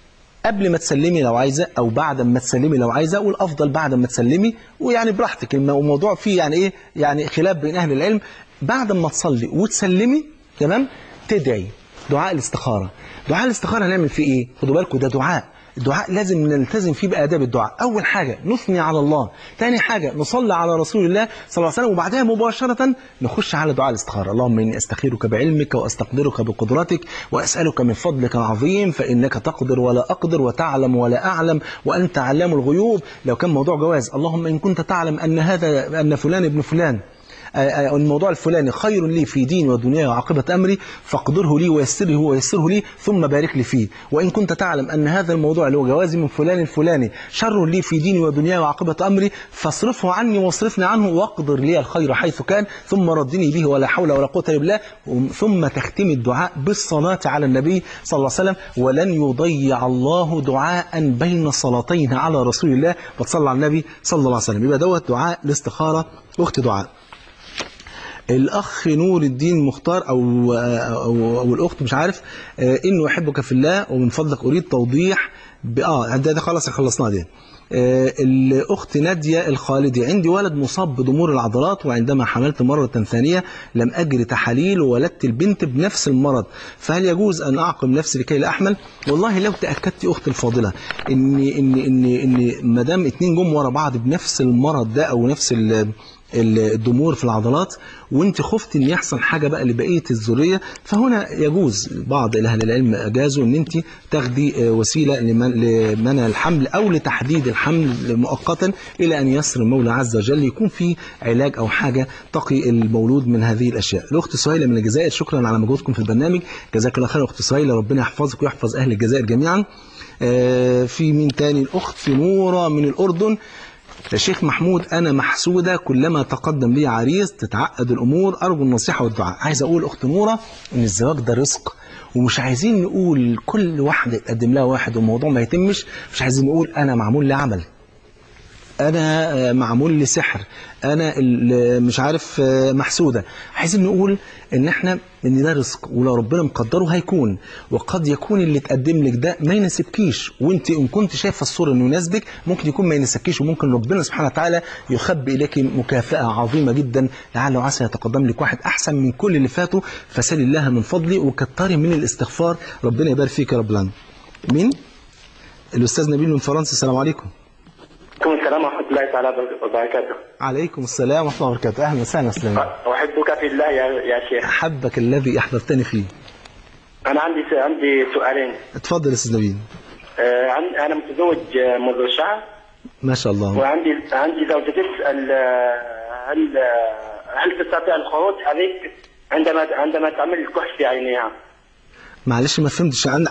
قبل ما تسلمي لو عايزه او بعد ما تسلمي لو عايزه والافضل بعد ما تسلمي ويعني براحتك الم- الموضوع فيه يعني ايه يعني خلاف بين اهل العلم بعد ما تصلي وتسلمي تمام تدعي دعاء الاستخاره دعاء الاستخاره هنعمل فيه ايه خدوا بالكم ده دعاء الدعاء لازم نلتزم فيه بآداب الدعاء أول حاجة نثني على الله ثاني حاجة نصلي على رسول الله صلى الله عليه وسلم وبعدها مباشرة نخش على دعاء الاستخارة اللهم إني أستخيرك بعلمك وأستقدرك بقدرتك وأسألك من فضلك العظيم فإنك تقدر ولا أقدر وتعلم ولا أعلم وأنت علام الغيوب لو كان موضوع جواز اللهم إن كنت تعلم أن هذا أن فلان ابن فلان آه، آه، الموضوع الفلاني خير لي في ديني ودنياي وعاقبة أمري فاقدره لي ويسره ويسره لي ثم بارك لي فيه وإن كنت تعلم أن هذا الموضوع اللي هو جوازي من فلان الفلاني شر لي في ديني ودنياي وعاقبة أمري فاصرفه عني واصرفني عنه واقدر لي الخير حيث كان ثم ردني به ولا حول ولا قوة إلا بالله ثم تختم الدعاء بالصلاة على النبي صلى الله عليه وسلم ولن يضيع الله دعاء بين صلاتين على رسول الله وتصلى على النبي صلى الله عليه وسلم يبقى دوت دعاء الاستخارة أخت دعاء الأخ نور الدين مختار أو, أو, أو الأخت مش عارف آه، إنه أحبك في الله ومن فضلك أريد توضيح ب- آه ده, ده خلاص خلصناه دي آه، الأخت نادية الخالدي عندي ولد مصاب بضمور العضلات وعندما حملت مرة ثانية لم أجري تحاليل وولدت البنت بنفس المرض فهل يجوز أن أعقم نفسي لكي لا أحمل والله لو تأكدت أختي الفاضلة إن إن إن إن ما دام اتنين جم ورا بعض بنفس المرض ده أو نفس ال الضمور في العضلات وانت خفت ان يحصل حاجه بقى لبقيه الذريه فهنا يجوز بعض اهل العلم اجازوا ان انت تاخدي آه، وسيله لمن- لمنع الحمل او لتحديد الحمل مؤقتا الى ان يسر المولى عز وجل يكون في علاج او حاجه تقي المولود من هذه الاشياء. الاخت سهيله من الجزائر شكرا على مجهودكم في البرنامج جزاك الله خير اخت سهيله ربنا يحفظك ويحفظ اهل الجزائر جميعا. آه، في مين تاني الاخت نوره من الاردن يا شيخ محمود أنا محسودة كلما تقدم لي عريس تتعقد الأمور أرجو النصيحة والدعاء عايز أقول أخت نورة إن الزواج ده رزق ومش عايزين نقول كل واحدة تقدم لها واحد والموضوع ما يتمش مش عايزين نقول أنا معمول لي عمل انا آه، معمول لي سحر انا ال- مش عارف آه، محسوده عايزين نقول ان احنا ان ده رزق ولو ربنا مقدره هيكون وقد يكون اللي تقدم لك ده ما يناسبكيش وانت ان كنت شايفه الصوره انه يناسبك ممكن يكون ما يناسبكيش وممكن ربنا سبحانه وتعالى يخبي اليك مكافاه عظيمه جدا لعل وعسى يتقدم لك واحد احسن من كل اللي فاتوا فسال الله من فضلي وكتري من الاستغفار ربنا يبارك فيك يا رب العالمين مين الاستاذ نبيل من فرنسا السلام عليكم عليكم السلام ورحمة الله تعالى وبركاته عليكم السلام ورحمة الله وبركاته أهلا وسهلا سلام أحبك في الله يا يا شيخ أحبك الذي أحببتني فيه أنا عندي عندي سؤالين اتفضل يا أستاذ نبيل آه، عن- أنا متزوج آه، منذ شهر ما شاء الله وعندي عندي زوجتي تسأل آه، هل آه، هل تستطيع الخروج عليك عندما عندما تعمل الكحل في عينيها؟ معلش ما فهمتش عن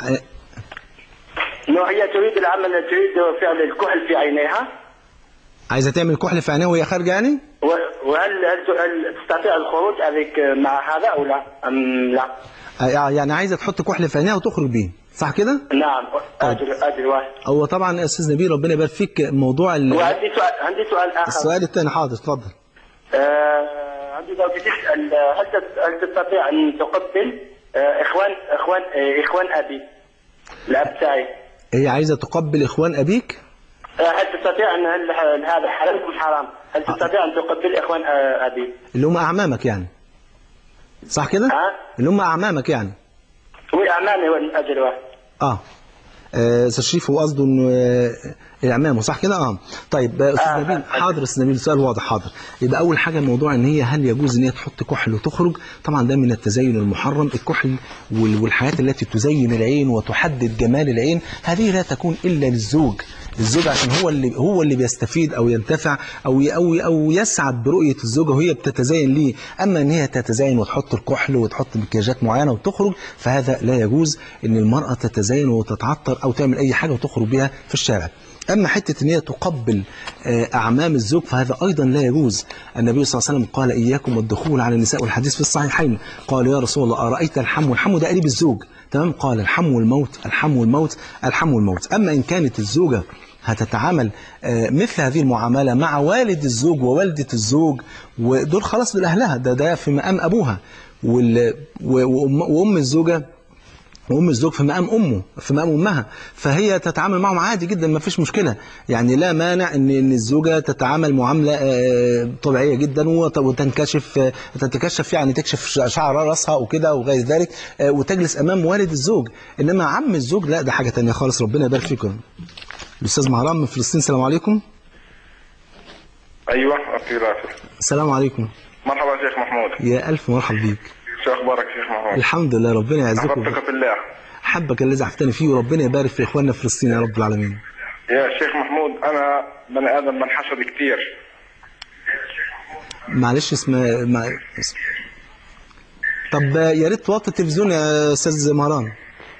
إنه هي تريد العمل تريد فعل الكحل في عينيها عايزة تعمل كحل في عينيها وهي خارجة يعني و- وهل هل هل تستطيع الخروج عليك مع هذا أو لا؟ أم لا؟ آه، يعني عايزة تحط كحل في عينيها وتخرج بيه صح كده نعم أجل أجل واحد هو طبعا يا أستاذ نبيل ربنا يبارك فيك موضوع ال- وعندي سؤال عندي سؤال آخر السؤال الثاني حاضر اتفضل آه، عندي زوجتي تسأل آه، هل تس- هل تستطيع أن تقبل آه، إخوان إخوان آه، إخوان أبي الأب تاعي هي عايزة تقبل إخوان أبيك آه، هل تستطيع أن هل هل هذا حلال أم حرام؟ هل تستطيع أن تقبل إخوان آه، أبي؟ اللي هم أعمامك يعني صح كده ها؟ اللي هم أعمامك يعني وأعمامي من أجل واحد اه آه، استاذ شريف هو قصده انه آه، اعمامه صح كده اه طيب آه، استاذ آه، نبيل آه. حاضر استاذ نبيل سؤال واضح حاضر يبقى اول حاجه موضوع ان هي هل يجوز ان هي تحط كحل وتخرج طبعا ده من التزين المحرم الكحل وال- والحاجات التي تزين العين وتحدد جمال العين هذه لا تكون الا للزوج الزوج عشان هو اللي هو اللي بيستفيد او ينتفع او ي- او او يسعد برؤيه الزوجه وهي بتتزين ليه اما ان هي تتزين وتحط الكحل وتحط مكياجات معينه وتخرج فهذا لا يجوز ان المراه تتزين وتتعطر او تعمل اي حاجه وتخرج بها في الشارع اما حته ان هي تقبل آه، اعمام الزوج فهذا ايضا لا يجوز النبي صلى الله عليه وسلم قال اياكم والدخول على النساء والحديث في الصحيحين قال يا رسول الله ارايت الحم والحم ده قريب الزوج تمام قال الحم والموت الحم والموت الحم والموت اما ان كانت الزوجه هتتعامل آه، مثل هذه المعاملة مع والد الزوج ووالدة الزوج ودول خلاص دول أهلها ده ده في مقام أبوها وال- و- وأم وأم الزوجة وام الزوج في مقام امه في مقام امها فهي تتعامل معهم عادي جدا ما فيش مشكله يعني لا مانع ان ان الزوجه تتعامل معامله آه، طبيعيه جدا وت- وتنكشف آه، تتكشف يعني تكشف ش- شعر راسها وكده وغير ذلك آه، وتجلس امام والد الزوج انما عم الزوج لا ده حاجه تانية خالص ربنا يبارك فيكم الاستاذ مهران من فلسطين السلام عليكم ايوه اخي رافع السلام عليكم مرحبا شيخ محمود يا الف مرحب بيك شو اخبارك شيخ محمود الحمد لله ربنا يعزكم احببتك في الله حبك الذي عفتني فيه وربنا يبارك في اخواننا في فلسطين يا رب العالمين يا شيخ محمود انا بني ادم منحشر كثير معلش اسمه مع... اسم. طب يا ريت توطي التلفزيون يا استاذ مهران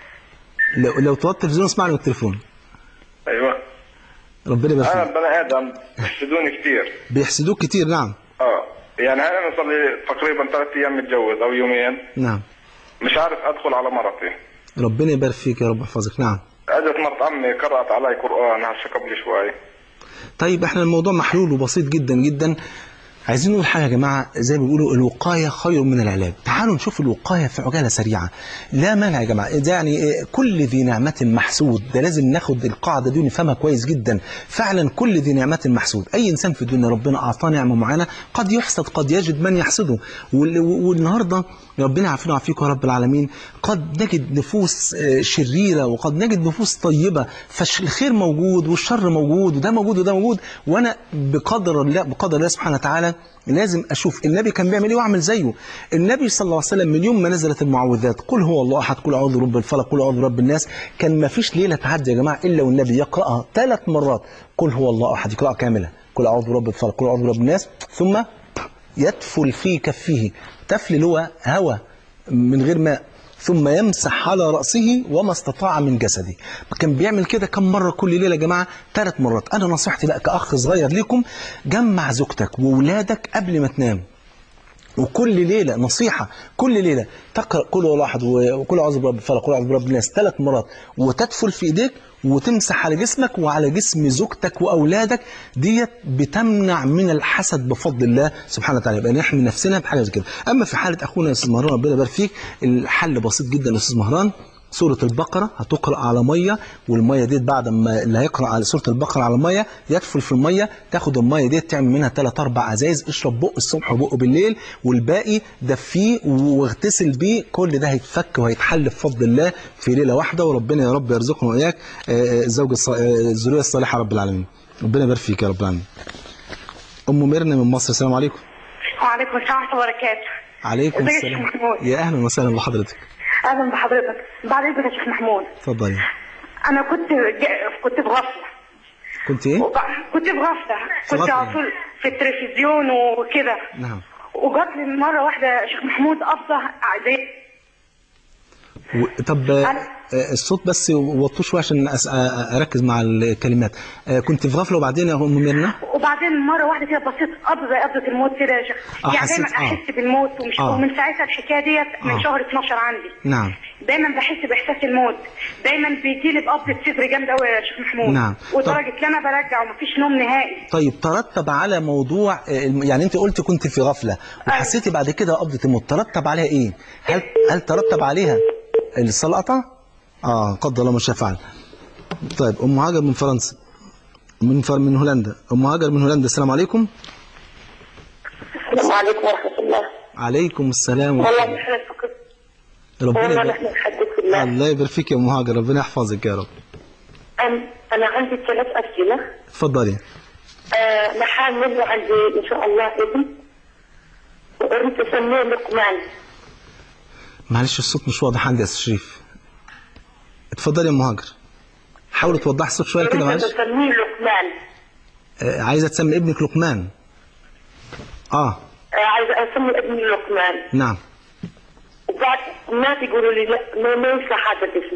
لو لو توطي التلفزيون اسمعني من التليفون ايوه ربنا يبارك انا فيك بني ادم بيحسدوني كثير بيحسدوك كتير نعم اه يعني انا صار لي تقريبا ثلاث ايام متجوز او يومين نعم مش عارف ادخل على مرتي ربنا يبارك فيك يا رب يحفظك نعم اجت مرت عمي قرات علي قران هسه قبل شوي طيب احنا الموضوع محلول وبسيط جدا جدا عايزين نقول حاجه يا جماعه زي ما بيقولوا الوقايه خير من العلاج تعالوا نشوف الوقايه في عجاله سريعه لا مانع يا جماعه ده يعني إيه، كل ذي نعمه محسود ده لازم ناخد القاعده دي ونفهمها كويس جدا فعلا كل ذي نعمه محسود اي انسان في الدنيا ربنا اعطاه نعمه معينه قد يحسد قد يجد من يحسده وال- والنهارده ربنا يعافينا ويعافيكم يا رب العالمين قد نجد نفوس آه، شريره وقد نجد نفوس طيبه فالخير موجود والشر موجود وده موجود وده موجود وانا بقدر الله بقدر الله سبحانه وتعالى لازم اشوف النبي كان بيعمل ايه واعمل زيه النبي صلى الله عليه وسلم من يوم ما نزلت المعوذات قل هو الله احد قل اعوذ برب الفلق قل اعوذ برب الناس كان ما فيش ليله تعدي يا جماعه الا والنبي يقراها ثلاث مرات قل هو الله احد يقراها كامله قل اعوذ برب الفلق قل اعوذ برب الناس ثم يتفل في كفه تفل اللي هو هوى من غير ماء ثم يمسح على رأسه وما استطاع من جسده كان بيعمل كده كم مرة كل ليلة يا جماعة ثلاث مرات أنا نصيحتي بقى كأخ صغير ليكم جمع زوجتك وولادك قبل ما تنام وكل ليلة نصيحة كل ليلة تقرأ كل هو واحد وكل أعوذ برب الفلق كل أعوذ برب الناس ثلاث مرات وتدفل في إيديك وتمسح على جسمك وعلى جسم زوجتك وأولادك ديت بتمنع من الحسد بفضل الله سبحانه وتعالى يبقى نحمي نفسنا بحاجة زي كده أما في حالة أخونا يا أستاذ مهران ربنا يبارك فيك الحل بسيط جدا يا أستاذ مهران سورة البقرة هتقرأ على مية والمية ديت بعد ما اللي هيقرأ على سورة البقرة على المية يدفل في المية تاخد المية ديت تعمل منها ثلاث أربع أزايز اشرب بق الصبح وبق بالليل والباقي دفيه واغتسل بيه كل ده هيتفك وهيتحل بفضل الله في ليلة واحدة وربنا يا رب يرزقنا وإياك آه، آه، الزوج الص- آه، الذرية الصالحة رب العالمين ربنا يبارك فيك يا رب العالمين أم ميرنا من مصر السلام عليكم وعليكم السلام ورحمة الله وبركاته عليكم ازيك يا السلام شيخ محمود؟ يا أهلا وسهلا بحضرتك أهلا بحضرتك بعد إذنك يا شيخ محمود اتفضلي أنا كنت جا- كنت في غفلة كنت إيه؟ وب- كنت في غفلة كنت غفلة. على طول في التلفزيون وكده نعم وجات لي مرة واحدة يا شيخ محمود قبضة زي و- طب آه، آه، الصوت بس وطوه شويه عشان أس- آه، اركز مع الكلمات آه، كنت في غفله وبعدين يا ام ميرنا وبعدين مرة واحدة كده بصيت قبضة زي قبضة الموت كده يا شيخ آه، يعني دايما حسيت- آه. أحس بالموت ومش آه. ومن ساعتها الحكاية ديت من آه. شهر 12 عندي نعم دايما بحس باحساس الموت دايما بيجي لي بقبضه صدر جامده قوي يا شيخ محمود نعم. ودرجه ان انا برجع ومفيش نوم نهائي طيب ترتب على موضوع آه، الم- يعني انت قلت كنت في غفله وحسيتي بعد كده قبضه الموت ترتب عليها ايه هل هل ترتب عليها الصلاه قطع اه قدر الله ما شاء فعل طيب ام هاجر من فرنسا من فر من هولندا ام هاجر من هولندا السلام عليكم السلام عليكم ورحمة الله عليكم السلام والله ورحمه نحن فقط الله ربنا والله يبارك نحن نحدث الله الله يبارك فيك يا ام هاجر ربنا يحفظك يا رب أنا- أنا عندي ثلاث أسئلة اتفضلي آه، محامل وعندي إن شاء الله ابن وأريد أسميه لقمان معلش الصوت مش واضح عندي يا استاذ شريف اتفضلي يا ام هاجر حاولي توضحي الصوت شويه كده أريد معلش أسميه لقمان آه، عايزه تسمي ابنك لقمان اه آه، عايزة أسمي ابني لقمان نعم وبعد الناس يقولوا لي لا ما, ما ينفع هذا الاسم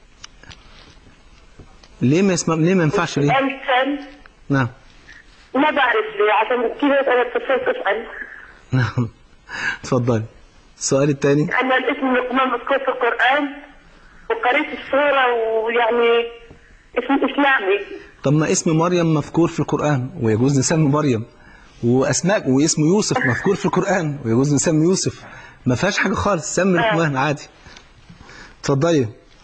ليه ما اسمه ليه ما ينفعش ليه أمثل نعم ما بعرف ليه عشان كذا أنا اتصلت أسأل نعم اتفضلي السؤال الثاني أنا الاسم لقمان مذكور في القرآن وقريت السورة ويعني اسم إسلامي طب ما اسم مريم مذكور في القرآن ويجوز نسمي مريم واسماء واسم يوسف مذكور في القرآن ويجوز نسمي يوسف ما فيهاش حاجة خالص سمي لقمان عادي اتفضلي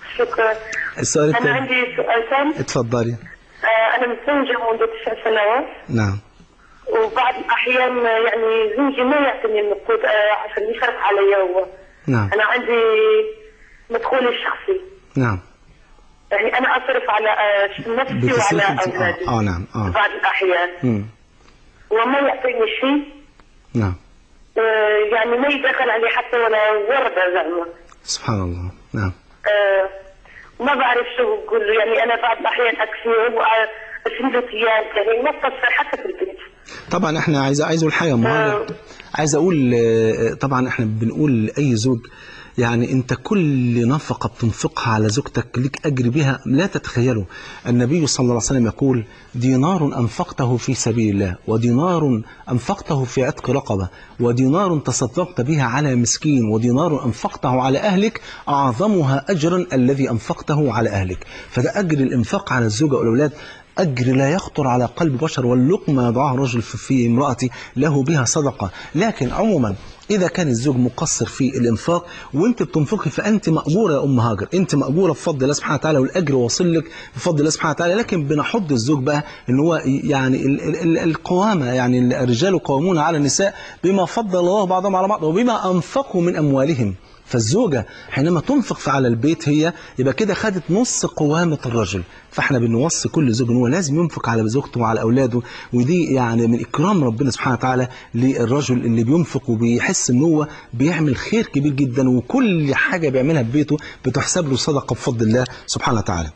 شكرا السؤال أنا الثاني عندي سؤال ثاني اتفضلي آه، أنا متزوجة منذ تسع سنوات نعم وبعض الأحيان آه، يعني زوجي ما يعطيني النقود آه، عشان يصرف علي هو نعم أنا عندي مدخولي الشخصي نعم يعني أنا أصرف على آه، نفسي بتصرفي وعلى انت أولادي اه, آه نعم اه بعض الأحيان مم. وما يعطيني شيء نعم آه، يعني ما يدخل علي حتى ولا وردة زعما سبحان الله نعم آه، ما بعرف شو بقول له يعني أنا بعض الأحيان أكسيه وسندوتيات يعني ما تقصر حتى في البيت طبعا احنا عايز عايز اقول حاجه مهاجر عايز اقول آه، طبعا احنا بنقول لاي زوج يعني انت كل نفقه بتنفقها على زوجتك ليك اجر بها لا تتخيله النبي صلى الله عليه وسلم يقول دينار انفقته في سبيل الله ودينار انفقته في عتق رقبه ودينار تصدقت بها على مسكين ودينار انفقته على اهلك اعظمها اجرا الذي انفقته على اهلك فده اجر الانفاق على الزوجه والاولاد أجر لا يخطر على قلب بشر واللقمة يضعها الرجل في- في امرأته له بها صدقة لكن عموما إذا كان الزوج مقصر في الإنفاق وأنت بتنفقي فأنت مأجورة يا أم هاجر أنت مأجورة بفضل الله سبحانه وتعالى والأجر واصل لك بفضل الله سبحانه وتعالى لكن بنحض الزوج بقى إن هو يعني ال- ال- ال- القوامة يعني الرجال قوامون على النساء بما فضل الله بعضهم على بعض وبما أنفقوا من أموالهم فالزوجة حينما تنفق في على البيت هي يبقى كده خدت نص قوامة الرجل فاحنا بنوصي كل زوج ان هو لازم ينفق على زوجته وعلى اولاده ودي يعني من اكرام ربنا سبحانه وتعالى للرجل اللي بينفق وبيحس ان هو بيعمل خير كبير جدا وكل حاجة بيعملها في بيته بتحسب له صدقة بفضل الله سبحانه وتعالى.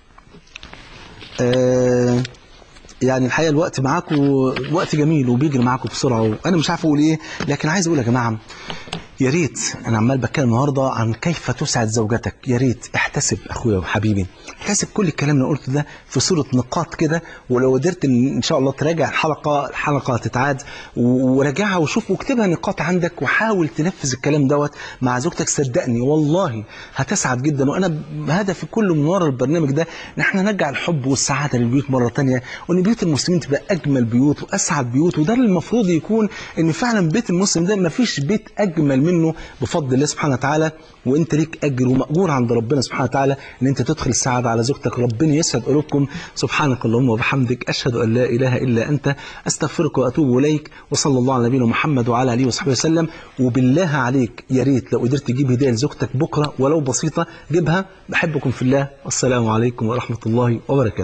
آه يعني الحقيقه الوقت معاكم وقت جميل وبيجري معاكم بسرعه وانا مش عارف اقول ايه لكن عايز اقول يا جماعه يا ريت انا عمال بتكلم النهارده عن كيف تسعد زوجتك يا ريت احتسب اخويا وحبيبي احتسب كل الكلام اللي قلته ده في صوره نقاط كده ولو قدرت ان ان شاء الله تراجع الحلقه الحلقه تتعاد و- وراجعها وشوف واكتبها نقاط عندك وحاول تنفذ الكلام دوت مع زوجتك صدقني والله هتسعد جدا وانا هدفي كله من ورا البرنامج ده ان احنا نرجع الحب والسعاده للبيوت مره تانية وان بيوت المسلمين تبقى اجمل بيوت واسعد بيوت وده اللي المفروض يكون ان فعلا بيت المسلم ده ما فيش بيت اجمل منه بفضل الله سبحانه وتعالى وانت ليك اجر وماجور عند ربنا سبحانه وتعالى ان انت تدخل السعاده على زوجتك ربنا يسعد قلوبكم سبحانك اللهم وبحمدك اشهد ان لا اله الا انت استغفرك واتوب اليك وصلى الله على نبينا محمد وعلى اله وصحبه وسلم وبالله عليك يا ريت لو قدرت تجيب هديه لزوجتك بكره ولو بسيطه جيبها بحبكم في الله والسلام عليكم ورحمه الله وبركاته